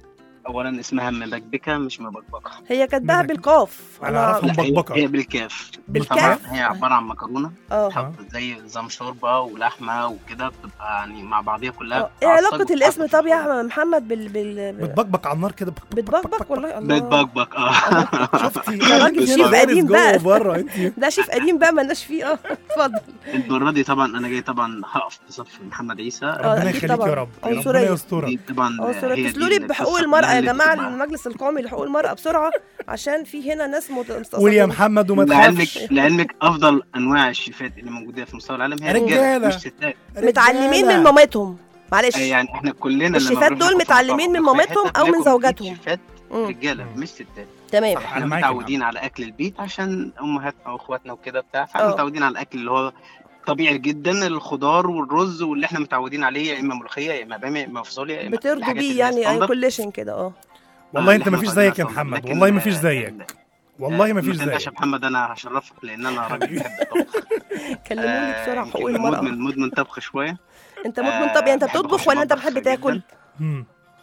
اولا اسمها مبكبكه مش مبكبكه هي كاتباها بالقاف أنا أعرفها لا، هي- مبكبكة. هي بالكاف بالكاف؟ طبعا هي عباره عن مكرونه اه تحط زي نظام شوربه ولحمه وكده بتبقى يعني مع بعضيها كلها ايه بتتعصج علاقه الاسم طب يا محمد بال بال بتبقبق على النار كده بتبكبك والله الله بتبكبك اه شفتي ده راجل شيف قديم بقى بره انت ده شيف قديم بقى مالناش فيه اه اتفضل المره دي طبعا انا جاي طبعا هقف في صف محمد عيسى ربنا أكيد يخليك طبعاً. يا رب عنصرية. ربنا يسترك دي طبعا عنصرية هي دي اتصلوا لي بحقوق القصة المرأة كلها يا اللي جماعة بتبقى- المجلس القومي لحقوق المرأة بسرعة عشان في هنا ناس مت- قول يا مستصغرين. محمد وما لعلمك تخافش لعلمك افضل انواع الشيفات اللي موجوده في مستوى العالم هي رجالة. رجاله مش ستات متعلمين من مامتهم معلش يعني احنا كلنا لما الشيفات بنروح دول ناكل متعلمين من في حتة مامتهم او من بناكل زوجاتهم شيفات مم. رجاله مش ستات تمام احنا معاك يا متعودين على اكل البيت عشان امهاتنا واخواتنا وكده بتاع اه. فاحنا متعودين على الاكل اللي هو طبيعي جدا الخضار والرز واللي احنا متعودين عليه يا اما ملوخيه يا اما باميه يا اما فاصوليا يا اما بترضوا الحاجات بيه اللي هي يعني ستاندرد. كوليشن كده اه والله آه، انت اللي مفيش احنا زيك يا متعودين على محمد لكن- والله مفيش زيك والله مفيش ما تنساش زيك يا محمد انا هشرفك لان انا راجل بحب الطبخ كلموني آه، بسرعة يمكن حقوق المرأة مدمن مدمن طبخ شويه انت مدمن طب يعني انت بحب بتطبخ أخش ولا انت المطبخ بتحب جداً. تاكل؟ مم.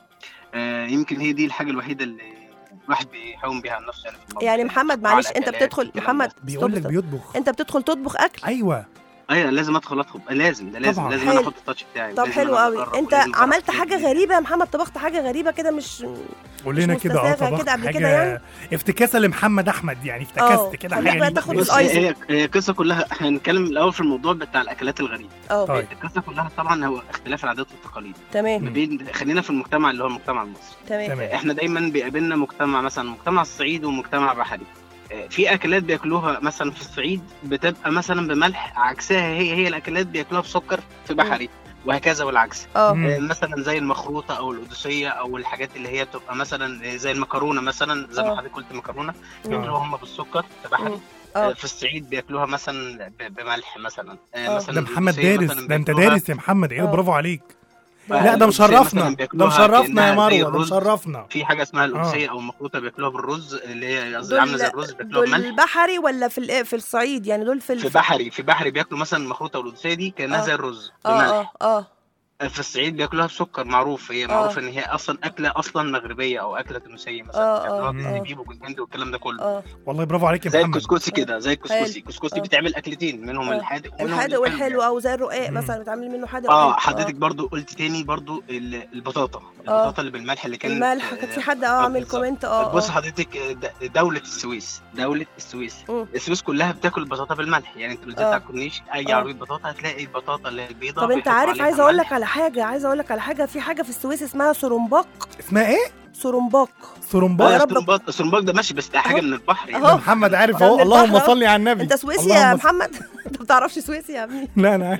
آه، يمكن هي دي الحاجه الوحيده اللي الواحد بيهون بيها على نفسه يعني في المطبخ يعني محمد على معلش انت الأكلات بتدخل والكلام محمد ده. بيقول لك stop, stop. بيطبخ انت بتدخل تطبخ اكل ايوه ايوه لازم ادخل اطلب لازم ده لازم طبعاً. لازم حلو. انا احط التاتش بتاعي طب لازم حلو أنا قوي أجرب انت ولازم أجرب عملت حاجات حاجة جديدة. غريبة يا محمد طبخت حاجة غريبة كده مش قول لنا مش كده اه مستساغة طبخت كده قبل حاجه كده يعني؟ افتكاسه لمحمد احمد يعني اه. افتكست كده خليك حاجه بقى جديدة. تاخد بص الأيزو. هي هي القصه كلها هنتكلم الاول في الموضوع بتاع الاكلات الغريبه اه طيب القصه كلها طبعا هو اختلاف العادات والتقاليد ما تمام بين خلينا في المجتمع اللي هو المجتمع المصري تمام تمام احنا دايما بيقابلنا مجتمع مثلا مجتمع الصعيد ومجتمع بحري آه، في اكلات بياكلوها مثلا في الصعيد بتبقى مثلا بملح عكسها هي هي الاكلات بياكلوها بسكر في بحري وهكذا والعكس اه مم. آه، مثلا زي المخروطه او القدسيه او الحاجات اللي هي بتبقى مثلا زي المكرونه مثلا زي اه. ما حضرتك قلت مكرونه بياكلوها هم بالسكر في بحري مم. آه، اه في الصعيد بياكلوها مثلا ب- بملح مثلا آه، اه. مثلا ده محمد القدسية دارس مثلا ده انت بياكلوها- دارس يا محمد ايه اه. برافو عليك ده- لا ده القدسية مشرفنا مثلا ده بياكلوها مشرفنا يا كأنها زي مروه ده الرز. مشرفنا في حاجه اسمها اه. القدسيه او المخروطه بياكلوها بالرز اللي هي قصدي عامله زي الرز دول بياكلوها دول بملح بحري ولا في الإيه- في الصعيد يعني دول في في الف... بحري في بحري بياكلوا مثلا المخروطه والقدسيه دي كانها اه. زي الرز اه بملح اه اه في الصعيد بياكلوها بسكر معروف هي آه. معروف ان هي اصلا اكله اصلا مغربيه او اكله تونسيه مثلا آه، بيعملوها آه، بالزبيب والجندي والكلام ده كله اه والله برافو عليك يا زي محمد الكسكسي كده زي الكسكسي حلو. الكسكسي آه. بتعمل اكلتين منهم آه. الحادق ومنهم الحادق الحلو والحلو او زي الرقاق مم. مثلا بتعمل منه حادق اه وحلو. حضرتك برضو قلت تاني برضو ال- البطاطا البطاطا اللي بالملح اللي كانت الملح كان في حد اه عامل بالظبط. كومنت اه بص آه. حضرتك د- دولة السويس دولة السويس مم. السويس كلها بتاكل البطاطا بالملح يعني انت لو نزلت آه. على الكورنيش اي آه. عربية بطاطا هتلاقي البطاطا اللي هي البيضة طب انت بيحطوا عارف عليها عايزه اقول ملح. لك على حاجه عايزه اقول لك على حاجه في حاجه في السويس اسمها سرمباق اسمها ايه؟ سرمباق سرمباق يا اه رب. السرمباق السرمباق ده ماشي بس ده حاجة من البحر يعني أهو. محمد عارف ده اهو من اللهم البحر صل على النبي انت سويسي يا اللهم صل- محمد انت ما بتعرفش سويسي يا ابني لا انا عارف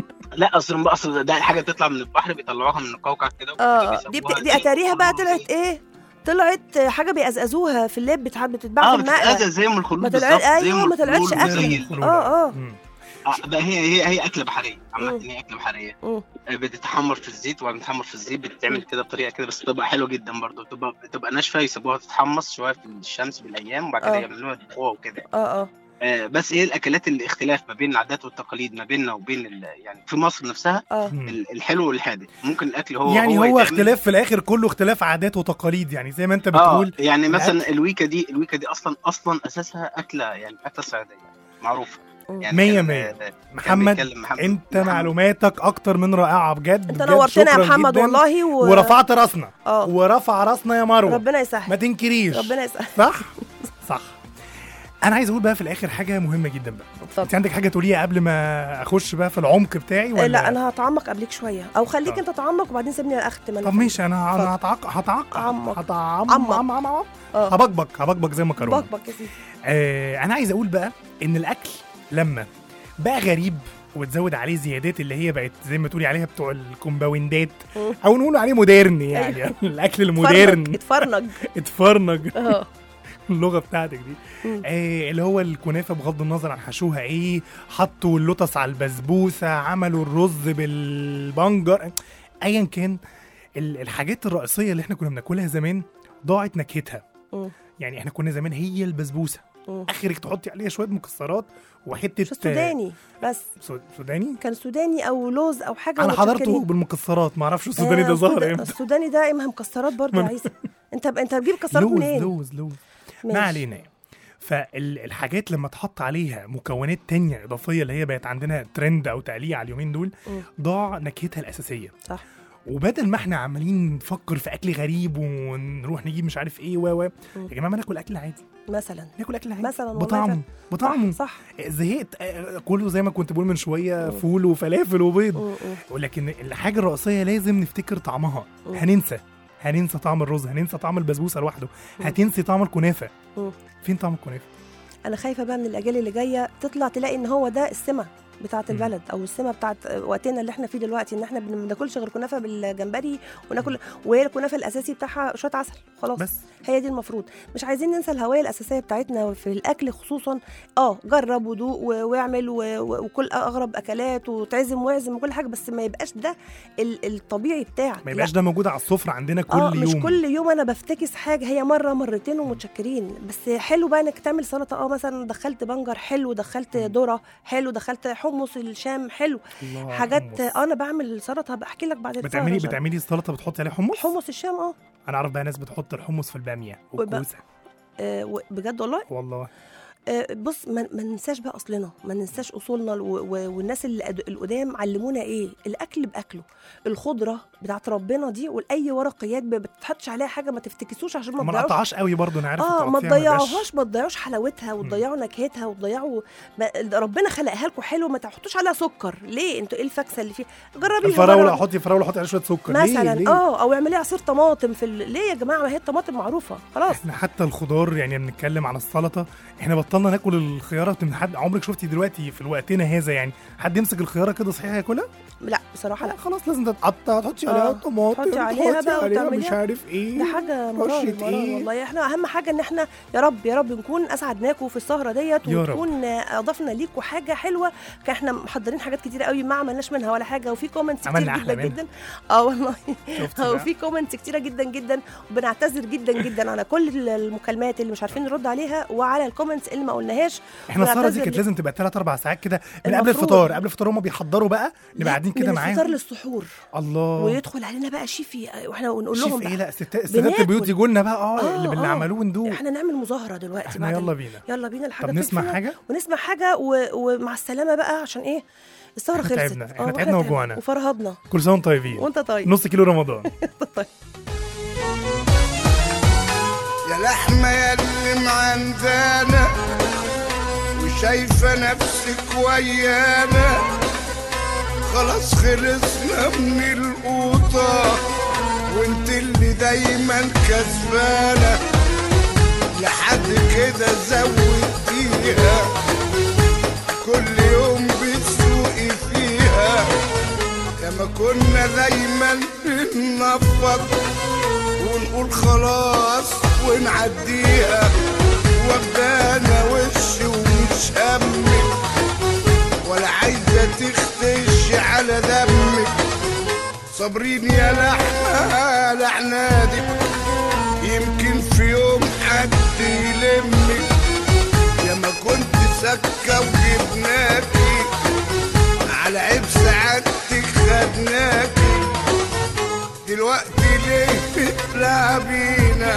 لا السرمباق اصل ده حاجة بتطلع من البحر بيطلعوها من القوقع كده اه دي بت... دي اتاريها بقى طلعت ايه طلعت حاجه بيقزقزوها في اللب بتاع بتتباع اه في المقلة بتتأذى زي ام الخلود ما طلع بالظبط زي ايوه أم ما طلعتش الخلود اكل وزي ال- اه اه مم. آه، بقى هي هي هي اكله بحريه عامه مم. هي اكله بحريه مم. آه، بتتحمر في الزيت وبعد ما تتحمر في الزيت بتتعمل كده بطريقه كده بس بتبقى حلوه جدا برضه بتبقى بتبقى ناشفه يسيبوها تتحمص شويه في الشمس بالايام وبعد كده آه. يعملوها يطبخوها وكده اه اه آه، بس ايه الاكلات الاختلاف ما بين العادات والتقاليد ما بيننا وبين ال- يعني في مصر نفسها اه ال- الحلو والحادق ممكن الاكل هو يعني هو يتعمل- اختلاف في الاخر كله اختلاف عادات وتقاليد يعني زي ما انت اه بتقول يعني مثلا الأكل. الويكا دي الويكا دي اصلا اصلا اساسها اكله يعني اكله صعيديه معروفه يعني مية كان- مية. آه، كان محمد بيتكلم محمد انت معلوماتك اكتر من رائعه بجد انت بجد نورتنا يا شكراً محمد جداً. والله و... ورفعت راسنا اه ورفع راسنا يا مروه ربنا ما يسهل تنكريش ربنا يسهل صح صح انا عايز اقول بقى في الاخر حاجه مهمه جدا بقى اتفضل. انت عندك حاجه تقوليها قبل ما اخش بقى في العمق بتاعي ولا آه، لا انا هتعمق قبليك شويه او خليك طب. انت تعمق وبعدين سيبني اختم أنا طب في- ماشي انا اتفضل. انا هتعق هتعق عمق. هتعم عمق. عم عم عم اه هبكبك هبكبك زي المكرونه بكبك يا سيدي آه انا عايز اقول بقى ان الاكل لما بقى غريب وتزود عليه زيادات اللي هي بقت زي ما تقولي عليها بتوع الكومباوندات مم. او نقول عليه مودرن يعني أيوة. الاكل المودرن اتفرنج اتفرنج اه اللغه بتاعتك دي مم. آه اللي هو الكنافه بغض النظر عن حشوها ايه حطوا اللوتس على البسبوسه عملوا الرز بالبنجر ايا كان ال- الحاجات الرئيسيه اللي احنا كنا بناكلها زمان ضاعت نكهتها مم. يعني احنا كنا زمان هي البسبوسه مم. اخرك تحطي عليها شويه مكسرات وحته مش السوداني بس سو- سوداني كان سوداني او لوز او حاجه انا ومتشكرين. حضرته بالمكسرات ما اعرفش السوداني آه، ده ظهر السودا- امتى السوداني ده اما مكسرات برضه يا ما- عيسى انت انت بتجيب مكسرات لوز منين لوز لوز ما ماشي. علينا يعني. فالحاجات لما تحط عليها مكونات تانية إضافية اللي هي بقت عندنا ترند أو تقليع على اليومين دول مم. ضاع نكهتها الأساسية صح وبدل ما احنا عمالين نفكر في أكل غريب ونروح نجيب مش عارف إيه و و مم. يا جماعة ما ناكل أكل عادي مثلا ناكل أكل عادي مثلا والله بطعمه فعلا. بطعمه صح, صح. زهقت آه، كله زي ما كنت بقول من شوية فول وفلافل وبيض مم، مم. ولكن الحاجة الرئيسية لازم نفتكر طعمها مم. هننسى هننسى طعم الرز هننسى طعم البسبوسة لوحده هتنسي طعم الكنافة مم. فين طعم الكنافة انا خايفه بقى من الاجيال اللي جايه تطلع تلاقي ان هو ده السمه بتاعه البلد او السمه بتاعه وقتنا اللي احنا فيه دلوقتي ان احنا بن- ما بناكلش غير كنافه بالجمبري وناكل وهي الكنافه الاساسي بتاعها شويه عسل خلاص بس. هي دي المفروض مش عايزين ننسى الهويه الاساسيه بتاعتنا في الاكل خصوصا اه جرب ودوق و- واعمل و- و- وكل اغرب اكلات وتعزم واعزم وكل حاجه بس ما يبقاش ده ال- الطبيعي بتاعك ما لا. يبقاش ده موجود على السفرة عندنا كل اه يوم مش كل يوم انا بفتكس حاجه هي مره مرتين ومتشكرين بس حلو بقى انك تعمل سلطه اه مثلا دخلت بنجر حلو دخلت ذره حلو دخلت حمص الشام حلو الله، حاجات حمص. آه، انا بعمل سلطه بحكي لك بعد السهرة بتعملي إن شاء الله. بتعملي السلطة بتحطي عليه حمص حمص الشام اه انا اعرف بقى ناس بتحط الحمص في البامية وبقى- والكوسة آه، و- بجد والله والله آه، بص ما ما ننساش بقى اصلنا ما ننساش اصولنا و- و- والناس اللي قد- القدام علمونا ايه الاكل باكله الخضره بتاعت ربنا دي واي ورقيات ما بتحطش عليها حاجه ما تفتكسوش عشان ما ما تضيعوش نقطعهاش قوي برضه انا عارف اه ما التقطيع بيبقاش- تضيعوهاش ما تضيعوش حلاوتها وتضيعوا نكهتها وتضيعوا ما ربنا خلقها لكم حلو ما تحطوش عليها سكر ليه انتوا ايه الفاكسه اللي فيها جربيها الفراولة مرة. حطي فراولة حطي عليها شوية سكر مثلا ليه؟ ليه؟ اه او اعملي عصير طماطم في ال... ليه يا جماعه ما هي الطماطم معروفه خلاص احنا حتى الخضار يعني بنتكلم عن السلطه احنا بطلنا ناكل الخياره من حد عمرك شفتي دلوقتي في وقتنا هذا يعني حد يمسك الخياره كده صحيح ياكلها لا بصراحه لا خلاص لازم تتقطع تحطي عليها آه، طماطم تحطي عليها تحطي بقى عليها مش وتعمليها. عارف ايه ده حاجه مرار رشة مرار إيه؟ والله احنا اهم حاجه ان احنا يا رب يا رب نكون اسعدناكم في السهره ديت يا رب. ونكون اضفنا ليكم حاجه حلوه كان احنا محضرين حاجات كتيره قوي ما عملناش منها ولا حاجه وفي كومنتس كتير عملنا جدا أحلى منها. جدا اه والله شفتي بقى؟ وفي كومنتس كتيره جدا جدا وبنعتذر جدا جدا على كل المكالمات اللي مش عارفين نرد عليها وعلى الكومنتس اللي ما احنا قلناهاش السهره دي بنعتذر كانت ليه. لازم تبقى 3 4 ساعات كده من قبل المفروض. الفطار قبل الفطار هم بيحضروا بقى نبقى قاعدين كده من معاهم معاهم فطار للسحور الله ويدخل علينا بقى شيفي واحنا ونقول لهم شيف بقى ايه لا ستات ستات بناكل. البيوت يجوا لنا بقى اه آه، اللي باللي آه. عملوه ندوق احنا نعمل مظاهره دلوقتي احنا بعد يلا ال- بينا يلا بينا الحاجه طب نسمع تقفلنا حاجة؟ ونسمع حاجه و... ومع السلامه بقى عشان ايه الثوره احنا خلصت تعبنا آه، احنا وإحنا تعبنا وجوعنا وفرهضنا كل سنه وانتم طيبين وانت طيب نص كيلو رمضان يا لحمة يا اللي معندانا وشايفة نفسك ويانا خلاص خلصنا من القوطة وانت اللي دايما كسبانة لحد كده زودتيها كل يوم بتسوقي فيها لما كنا دايما بننفض ونقول خلاص ونعديها وجدانا وش ومش همك ولا عايزة تختش على دمك صابرين يا لحمة على عنادك يمكن في يوم حد يلمك يا ما كنت سكة وجبناكي على عيب سعادتك خدناكي دلوقتي ليه بتلعبينا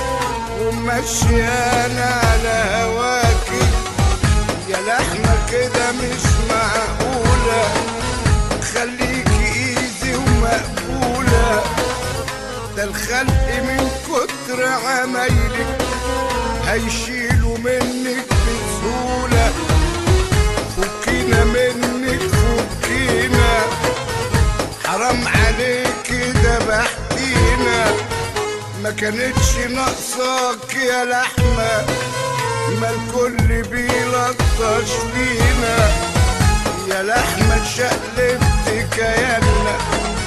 ومشيانا على هواكي يا لحمة كده مش معقولة خليكي ايزي ومقبولة ده الخلق من كتر عمايلك هيشيلوا منك بسهولة فكينا منك فكينا حرام عليك ذبحتينا ما كانتش ناقصاك يا لحمة ما الكل بيلطش فينا يا لحمة شقلبت كيانا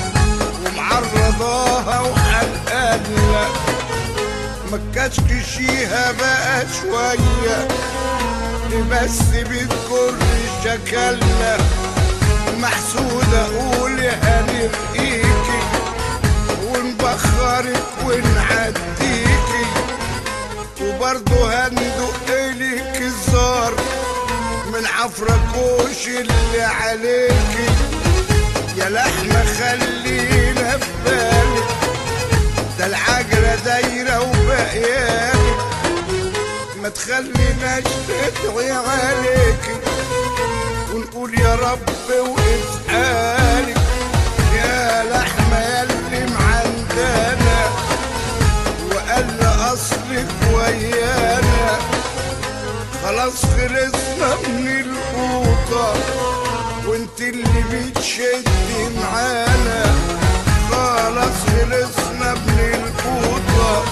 ومعرضاها وحلقانا ما كشكشيها بقى شوية بس بتكر شكلنا محسودة قول هنرقيكي ونبخرك ونعديكي وبرضه هندق لك الزار من عفركوش اللي عليكي يا لحمة خلينا في بالك ده العجلة دايرة وبقيالك ما تخليناش ندعي عليكي ونقول يا رب وقف حالك يا لحمة يا اللي معندانا وقال أصلك ويانا خلاص خلصنا من القوطة وانت اللي بتشدي معانا خلاص خلصنا من القوطة